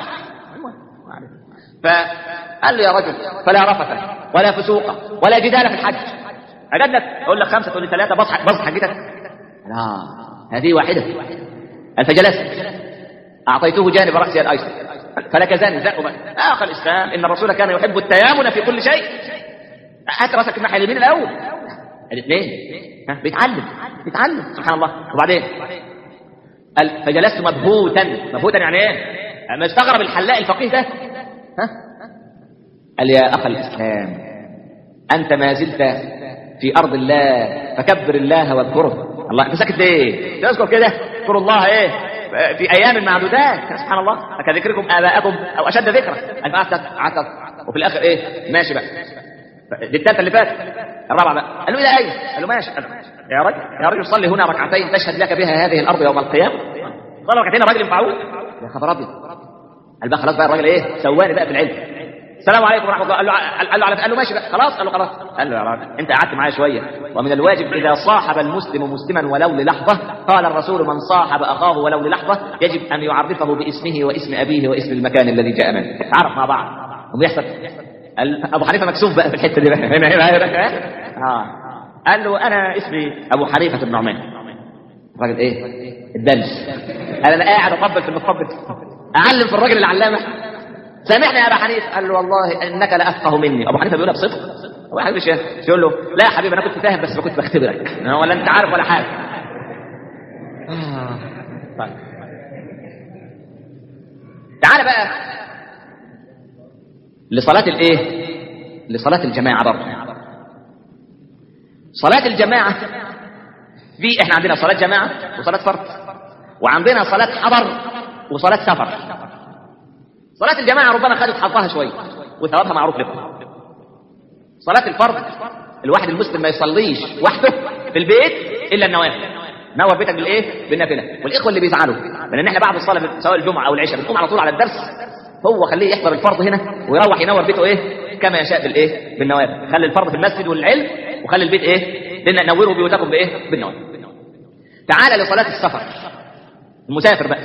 فقال له يا رجل فلا رفث ولا فسوق ولا جدال في الحج اجد لك اقول لك خمسه تقول لي ثلاثه بصحى بصحى حجتك لا هذه واحده قال فجلست اعطيته جانب راسي الايسر فلكزاني زق اخ الاسلام ان الرسول كان يحب التيامن في كل شيء هات راسك الناحيه اليمين الاول الاثنين ها بيتعلم بيتعلم سبحان الله وبعدين قال فجلست مبهوتا مبهوتا يعني ايه؟ ما استغرب الحلاق الفقيه ده ها قال يا اخ الاسلام انت ما زلت في ارض الله فكبر الله واذكره الله انت ساكت ليه؟ تذكر كده اذكروا الله ايه؟ في ايام معدودات سبحان الله كذكركم اباءكم او اشد ذكرا قال فقعدت قعدت وفي الاخر ايه؟ ماشي بقى دي الثالثه اللي فاتت الرابعه بقى قال له الى اين؟ قال له ماشي قال له يا رجل يا رجل صلي هنا ركعتين تشهد لك بها هذه الارض يوم القيامه صلى ركعتين الراجل ينفعوه يا خبر ابيض قال بقى خلاص بقى الراجل ايه سواني بقى في العلم السلام عليكم ورحمه الله قال له قال له على قال له ماشي بقى خلاص قال له خلاص قال له يا راجل انت قعدت معايا شويه ومن الواجب اذا صاحب المسلم مسلما ولو للحظه قال الرسول من صاحب اخاه ولو للحظه يجب ان يعرفه باسمه واسم ابيه واسم المكان الذي جاء منه تعرف مع بعض وبيحصل قال ابو حنيفه مكسوف بقى في الحته دي بقى هنا هنا هنا اه قال له انا اسمي ابو حنيفه بن نعمان الراجل ايه الدلس قال انا قاعد اطبل في المطبل اعلم في الراجل العلامه سامحني يا ابا حنيفه قال له والله انك لافقه مني ابو حنيفه بيقولها بصدق ابو حنيفه مش يقول له لا يا حبيبي انا كنت فاهم بس ما كنت بختبرك ولا انت عارف ولا حاجه آه. طيب. تعال بقى لصلاة الايه لصلاة الجماعة برضه صلاة الجماعة في احنا عندنا صلاة جماعة وصلاة فرد وعندنا صلاة حضر وصلاة سفر صلاة الجماعة ربما خدت حظها شوية وثوابها معروف لكم صلاة الفرد الواحد المسلم ما يصليش وحده في البيت الا النوافل نور بيتك بالايه بالنافله والاخوه اللي بيزعلوا لان احنا بعد الصلاه سواء الجمعه او العشاء بنقوم على طول على الدرس هو خليه يحضر الفرض هنا ويروح ينور بيته ايه كما يشاء بالايه بالنوافل خلي الفرض في المسجد والعلم وخلي البيت ايه لان نوروا بيوتكم بايه بالنوافل تعال لصلاه السفر المسافر بقى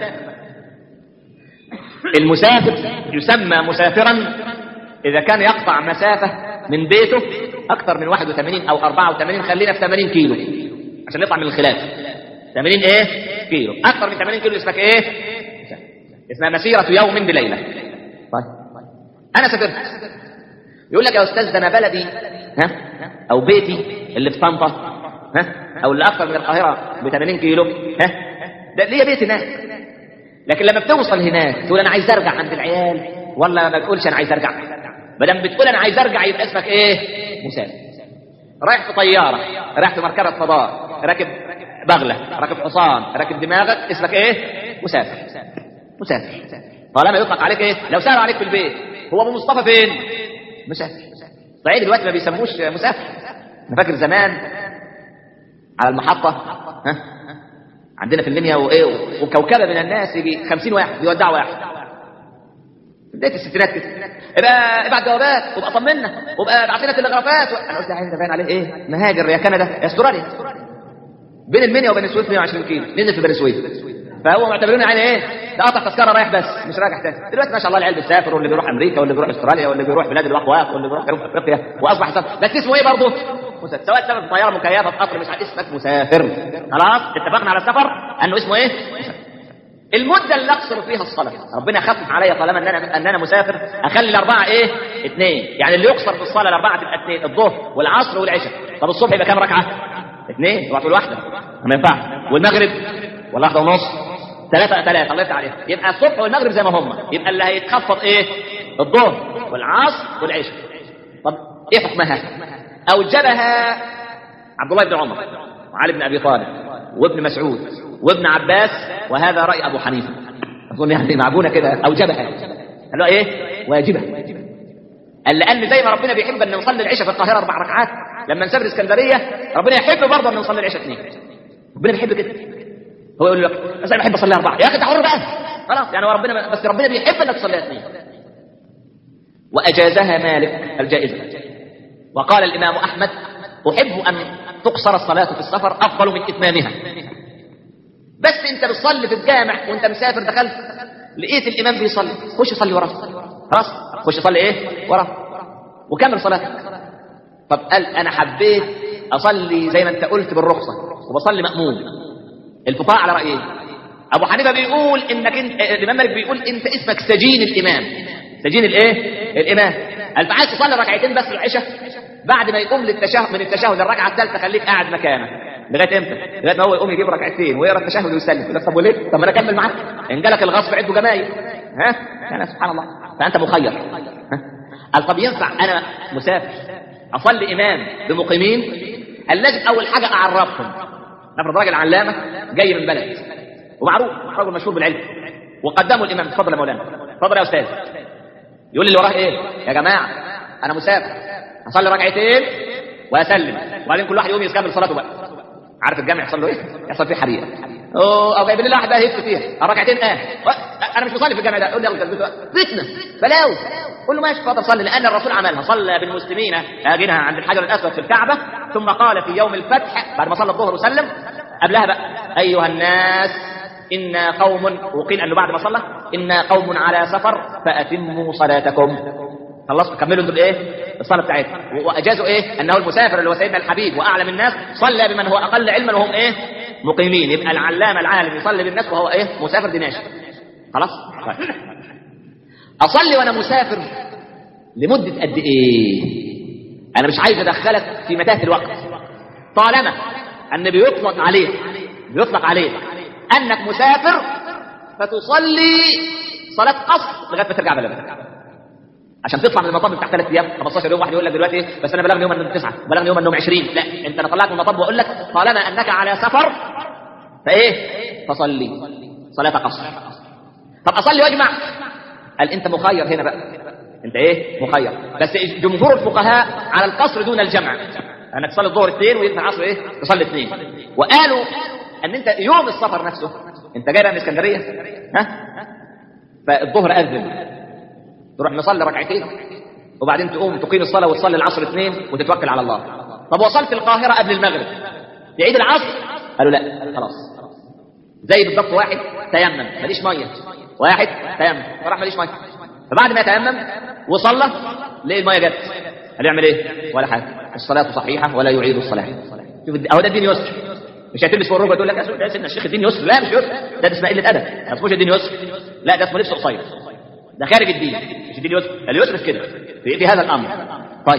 المسافر يسمى مسافرا اذا كان يقطع مسافه من بيته اكثر من 81 او 84 خلينا في 80 كيلو عشان نطلع من الخلاف 80 ايه كيلو اكثر من 80 كيلو اسمك ايه اسمها مسيرة يوم بليلة طيب انا سافرت يقول لك يا استاذ ده انا بلدي ها او بيتي اللي في طنطا ها او اللي اكثر من القاهرة ب 80 كيلو ها ده ليا بيت هناك لكن لما بتوصل هناك تقول انا عايز ارجع عند العيال ولا ما بتقولش انا عايز ارجع ما دام بتقول انا عايز ارجع يبقى اسمك ايه مسافر رايح في طياره رايح في مركبه فضاء راكب بغله راكب حصان راكب دماغك اسمك ايه مسافر مسافر طالما يطلق عليك ايه لو سالوا عليك في البيت هو ابو مصطفى فين مسافر صحيح دلوقتي ما بيسموش مسافر انا فاكر زمان على المحطه ها عندنا في المنيا وايه وكوكبه من الناس يجي 50 واحد يودعوا واحد في بدايه الستينات كده ابقى ابعت جوابات وابقى طمنا وابقى ابعت لنا تلغرافات و... انا قلت عايز باين عليه ايه مهاجر يا كندا يا استراليا بين المنيا وبين السويس 120 كيلو نزل في بني سويف فهو معتبروني يعني ايه ده قطع تذكره رايح بس مش راجع تاني دلوقتي ما شاء الله العيال بتسافر واللي بيروح امريكا واللي بيروح استراليا واللي بيروح بلاد الاقواق واللي بيروح جنوب افريقيا واصبح سفر بس اسمه ايه برضه مسافر سواء سافر في طياره مكيفه في قطر مش عارف اسمك مسافر خلاص اتفقنا على السفر انه اسمه ايه مسافر. المدة اللي اقصر فيها الصلاة ربنا خفف عليا طالما ان انا ان انا مسافر اخلي الاربعة ايه اثنين يعني اللي يقصر في الصلاة الاربعة تبقى اثنين الظهر والعصر والعشاء طب الصبح يبقى كام ركعة اثنين اوعى تقول واحدة ما ينفعش والمغرب ولا واحدة ونص ثلاثة ثلاثة الله يفتح عليك يبقى الصبح والمغرب زي ما هم يبقى اللي هيتخفض ايه الظهر والعصر والعشاء طب ايه حكمها اوجبها عبد الله بن عمر وعلي بن ابي طالب وابن مسعود وابن عباس وهذا راي ابو حنيفه اظن يعني معجونه كده اوجبها قال له ايه واجبه قال لان زي ما ربنا بيحب ان نصلي العشاء في القاهره اربع ركعات لما نسافر اسكندريه ربنا يحب برضه ان نصلي العشاء اثنين ربنا بيحب كده هو يقول لك بس انا بحب اصلي اربعه يا اخي انت حر بقى خلاص يعني هو ربنا بس ربنا بيحب انك تصليها اثنين واجازها مالك الجائزه وقال الامام احمد احب ان تقصر الصلاه في السفر افضل من اتمامها بس انت بتصلي في الجامع وانت مسافر دخلت لقيت الامام بيصلي خش صلي وراه خلاص خش صلي ايه وراه وكمل صلاتك طب قال انا حبيت اصلي زي ما انت قلت بالرخصه وبصلي ماموم الفقهاء على رايين ابو حنيفه بيقول انك انت الامام مالك بيقول انت اسمك سجين الامام سجين الايه الامام قال فعايز تصلي ركعتين بس العشاء بعد ما يقوم للتشهد من التشهد للركعه الثالثه خليك قاعد مكانك لغايه امتى؟ لغايه ما هو يقوم يجيب ركعتين ويقرا التشهد ويسلم يقول لك طب وليه؟ طب ما انا اكمل معاك ان جالك الغصب عده جمايل ها؟ يعني سبحان الله فانت مخير ها؟ قال طب ينفع انا مسافر اصلي امام بمقيمين؟ قال لازم اول حاجه اعرفهم نفرض راجل علامه جاي من بلد ومعروف رجل مشهور بالعلم وقدموا الامام اتفضل يا مولانا اتفضل يا استاذ يقول لي اللي وراه ايه يا جماعه انا مسافر اصلي ركعتين واسلم وبعدين كل واحد يقوم يكمل صلاته بقى عارف الجامع يحصل له ايه يحصل فيه حريقه أوه، او جايبين لي واحد بقى يهف فيها الركعتين اه انا مش بصلي في الجامع ده يقول لي يلا تثبته فتنه بلاوي قول له ماشي اتفضل صلي لان الرسول عملها صلى بالمسلمين اجنها عند الحجر الاسود في الكعبه ثم قال في يوم الفتح بعد ما صلى الظهر وسلم قبلها بقى ايها الناس إنا قوم وقيل أنه بعد ما صلى إنا قوم على سفر فأتموا صلاتكم خلصوا كملوا انتوا الايه الصلاه بتاعتهم واجازوا ايه انه المسافر اللي هو سيدنا الحبيب واعلم الناس صلى بمن هو اقل علما وهم ايه مقيمين يبقى العلامه العالم يصلي بالناس وهو ايه مسافر دي ماشي خلاص طيب. اصلي وانا مسافر لمده قد ايه انا مش عايز ادخلك في متاهه الوقت طالما ان بيطلق عليك بيطلق عليك انك مسافر فتصلي صلاه قصر لغايه ما ترجع بلدك عشان تطلع من المطب بتاع ثلاث ايام 15 يوم واحد يقول لك دلوقتي إيه؟ بس انا بلغني يوم انهم تسعه بلغني يوم انهم 20 لا انت انا طلعت من المطب واقول لك طالما انك على سفر فايه فصلي صلاه قصر طب اصلي واجمع قال انت مخير هنا بقى انت ايه مخير بس جمهور الفقهاء على القصر دون الجمع انك تصلي الظهر اثنين وينفع العصر ايه تصلي اثنين وقالوا ان انت يوم السفر نفسه انت جاي من اسكندريه ها فالظهر اذن تروح مصلي ركعتين وبعدين تقوم تقيم الصلاه وتصلي العصر اثنين وتتوكل على الله طب وصلت القاهره قبل المغرب تعيد العصر قالوا لا خلاص زي بالضبط واحد تيمم ماليش ميه واحد تيمم فراح ماليش ميه فبعد ما يتيمم وصلى ليه الميه جت قال يعمل ايه ولا حاجه الصلاه صحيحه ولا يعيد الصلاه شوف اهو ده الدين يسر مش هتلبس فوق الركبه تقول لك يا سيدنا الشيخ الدين يسر لا مش يسر ده, ده اسمه قله ادب ما اسموش الدين يسر لا ده اسمه لبس قصير ده خارج الدين مش الدين يسر اليسر في كده في, في هذا الامر طيب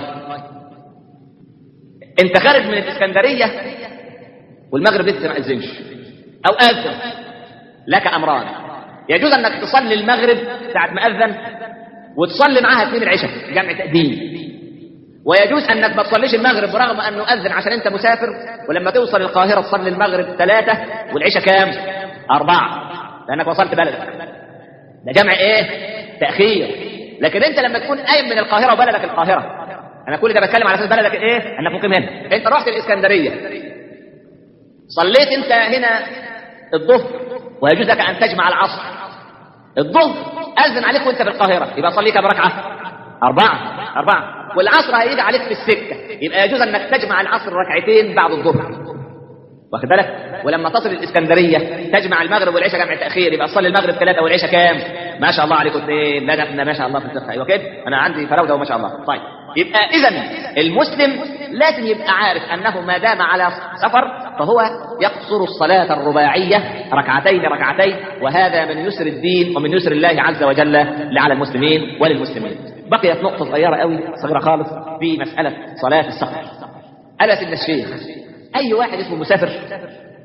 انت خارج من الاسكندريه والمغرب لسه ما اذنش او اذن لك امران يجوز انك تصلي المغرب ساعه ما اذن وتصلي معاها اثنين العشاء جمع تقديم ويجوز انك ما تصليش المغرب برغم انه اذن عشان انت مسافر ولما توصل القاهره تصلي المغرب ثلاثه والعشاء كام؟ اربعه لانك وصلت بلدك ده جمع ايه؟ تاخير لكن انت لما تكون قايم من القاهره وبلدك القاهره انا كل ده بتكلم على اساس بلدك ايه؟ انك مقيم هنا انت رحت الاسكندريه صليت انت هنا الظهر ويجوز لك ان تجمع العصر الظهر اذن عليك وانت في القاهره يبقى صلي كم ركعه؟ اربعه اربعه والعصر هيجي عليك في السكه يبقى يجوز انك تجمع العصر ركعتين بعد الظهر واخد بالك ولما تصل الاسكندريه تجمع المغرب والعشاء جمع تاخير يبقى تصلي المغرب ثلاثه والعشاء كام؟ ما شاء الله عليكم اثنين لا ده احنا ما شاء الله في الفقه ايوه كده انا عندي فراوده وما شاء الله طيب يبقى اذا المسلم لازم يبقى عارف انه ما دام على سفر فهو يقصر الصلاه الرباعيه ركعتين ركعتين وهذا من يسر الدين ومن يسر الله عز وجل على المسلمين وللمسلمين بقيت نقطه صغيره قوي صغيره خالص في مساله صلاه السفر ألا سيدنا الشيخ أي واحد اسمه مسافر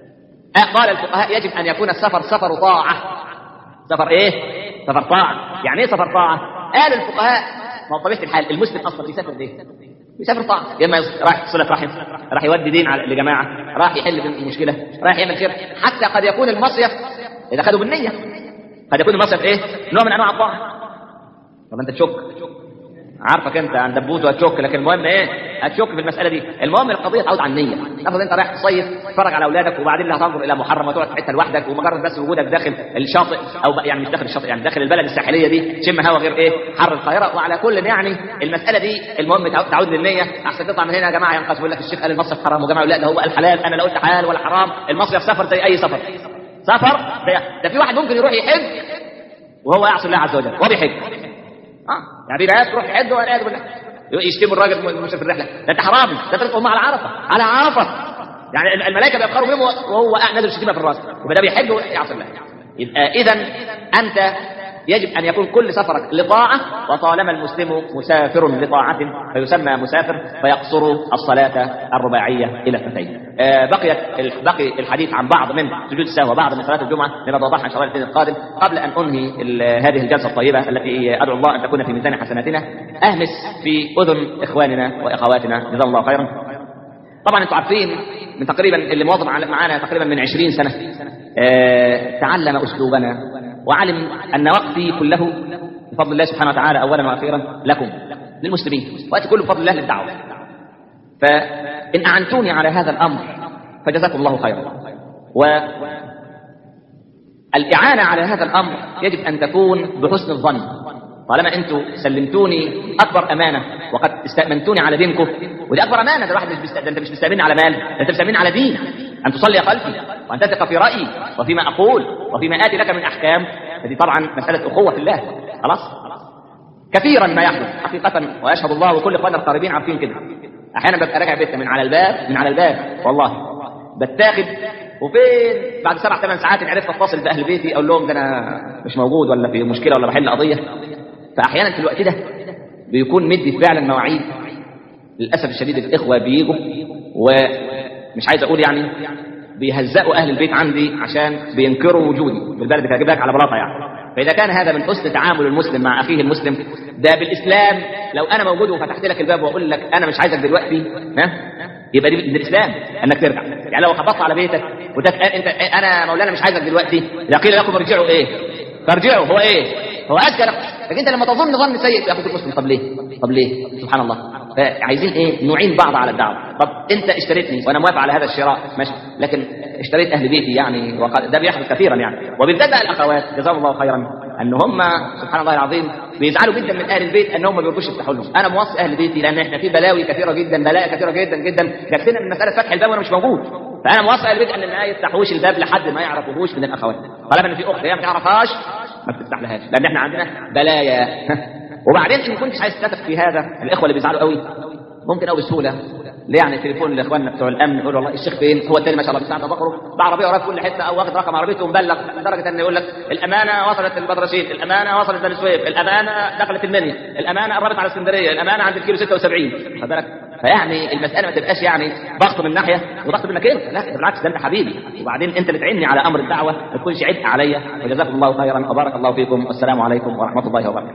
آه قال الفقهاء يجب ان يكون السفر سفر طاعه سفر ايه سفر طاعه يعني ايه سفر طاعه قال الفقهاء ما هو طبيعه الحال المسلم اصلا بيسافر ليه بيسافر طاعه يا اما رايح صله رحم راح يودي دين على لجماعه راح يحل مشكله راح يعمل خير حتى قد يكون المصيف اذا خدوا بالنيه قد يكون المصيف ايه نوع من انواع الطاعه طب انت تشك عارفك انت عن دبوس وهتشك لكن المهم ايه هتشك في المساله دي المهم القضيه تعود على النيه افرض انت رايح تصيف تتفرج على اولادك وبعدين لا تنظر الى محرم وتقعد في حته لوحدك ومجرد بس وجودك داخل الشاطئ او بقى يعني مش داخل الشاطئ يعني داخل البلد الساحليه دي تشم هوا غير ايه حر القاهره وعلى كل يعني المساله دي المهم تعود, تعود للنيه احسن تطلع من هنا يا جماعه ينقص يقول لك الشيخ قال المصيف حرام وجماعه لا ده هو قال حلال انا لا قلت حلال ولا حرام المصيف سفر زي اي سفر سفر ده, ده في واحد ممكن يروح يحج وهو يعصي الله عز وجل وهو بيحج اه يعني في ناس تروح تحج والعياذ بالله يشتموا الراجل مش في الرحله ده انت حرامي ده فرق هم على عرفه على عرفه يعني الملائكه بيفخروا بهم وهو نازل الشتيمه في الراس يبقى ده بيحج ويعصي الله يبقى اذا انت يجب ان يكون كل سفرك لطاعه وطالما المسلم مسافر لطاعه فيسمى مسافر فيقصر الصلاه الرباعيه الى اثنتين. آه بقيت بقي الحديث عن بعض من سجود السهو وبعض من صلاه الجمعه لنتوضحها ان شاء الله الاثنين القادم قبل ان انهي هذه الجلسه الطيبه التي ادعو الله ان تكون في ميزان حسناتنا اهمس في اذن اخواننا واخواتنا جزاهم الله خيرا. طبعا انتم عارفين من تقريبا اللي مواظب معانا تقريبا من 20 سنه آه تعلم اسلوبنا وعلم أن وقتي كله بفضل الله سبحانه وتعالى أولا وأخيرا لكم للمسلمين وقتي كله بفضل الله للدعوة فإن أعنتوني على هذا الأمر فجزاكم الله خيرا والإعانة على هذا الأمر يجب أن تكون بحسن الظن طالما أنتم سلمتوني أكبر أمانة وقد استأمنتوني على دينكم ودي أكبر أمانة ده الواحد مش بيست... ده أنت مش مستأمني على مال ده أنت مستأمني على دين أن تصلي خلفي وأن تثق في رأيي وفيما أقول وفيما آتي لك من أحكام فدي طبعا مسألة أخوة في الله خلاص كثيرا ما يحدث حقيقة ويشهد الله وكل إخواننا القريبين عارفين كده أحيانا ببقى راجع بيتنا من على الباب من على الباب والله بتاخد وفين بعد سبع ثمان ساعات عرفت اتصل باهل بيتي اقول لهم ده انا مش موجود ولا في مشكله ولا بحل قضيه فاحيانا في الوقت ده بيكون مدي فعلا مواعيد للاسف الشديد الاخوه بيجوا ومش عايز اقول يعني بيهزقوا اهل البيت عندي عشان بينكروا وجودي بالبلد كده اجيب لك على بلاطه يعني فاذا كان هذا من حسن تعامل المسلم مع اخيه المسلم ده بالاسلام لو انا موجود وفتحت لك الباب واقول لك انا مش عايزك دلوقتي ها يبقى دي من الاسلام انك ترجع يعني لو خبطت على بيتك وده انت انا مولانا مش عايزك دلوقتي اذا قيل لكم ارجعوا ايه فارجعوا هو ايه هو اذكى لكن انت لما تظن ظن سيء في اخوك المسلم طب ليه طب ليه سبحان الله فعايزين ايه نعين بعض على الدعوه طب انت اشتريتني وانا موافق على هذا الشراء ماشي لكن اشتريت اهل بيتي يعني وقد ده بيحدث كثيرا يعني وبالذات بقى الاخوات جزاهم الله خيرا ان هم سبحان الله العظيم بيزعلوا جدا من اهل البيت انهم ما بيرضوش يفتحوا لهم انا موصي اهل بيتي لان احنا في بلاوي كثيره جدا بلاء كثيره جدا جدا جاتنا من مساله فتح الباب وانا مش موجود فانا موصي اهل البيت ان ما يفتحوش الباب لحد ما يعرفوهوش من الاخوات طالما ان في اخت هي ما تعرفهاش ما بتفتح لهاش لان احنا عندنا بلايا وبعدين ان كنتش عايز تتفق في هذا الاخوه اللي بيزعلوا قوي ممكن قوي بسهوله ليه يعني تليفون لاخواننا بتوع الامن يقول والله الشيخ فين هو التاني ما شاء الله بساعه بخرج بعربيه وراه في كل حته او واخد رقم عربيته ومبلغ لدرجه ان يقول لك الامانه وصلت البدرشين الامانه وصلت بني سويف الامانه دخلت المنيا الامانه قربت على اسكندريه الامانه عند الكيلو 76 خد بالك فيعني المساله ما تبقاش يعني ضغط من ناحيه وضغط منك انت لا بالعكس ده انت حبيبي وبعدين انت اللي تعيني على امر الدعوه ما تكونش عبء عليا وجزاكم الله خيرا وبارك الله فيكم والسلام عليكم ورحمه الله وبركاته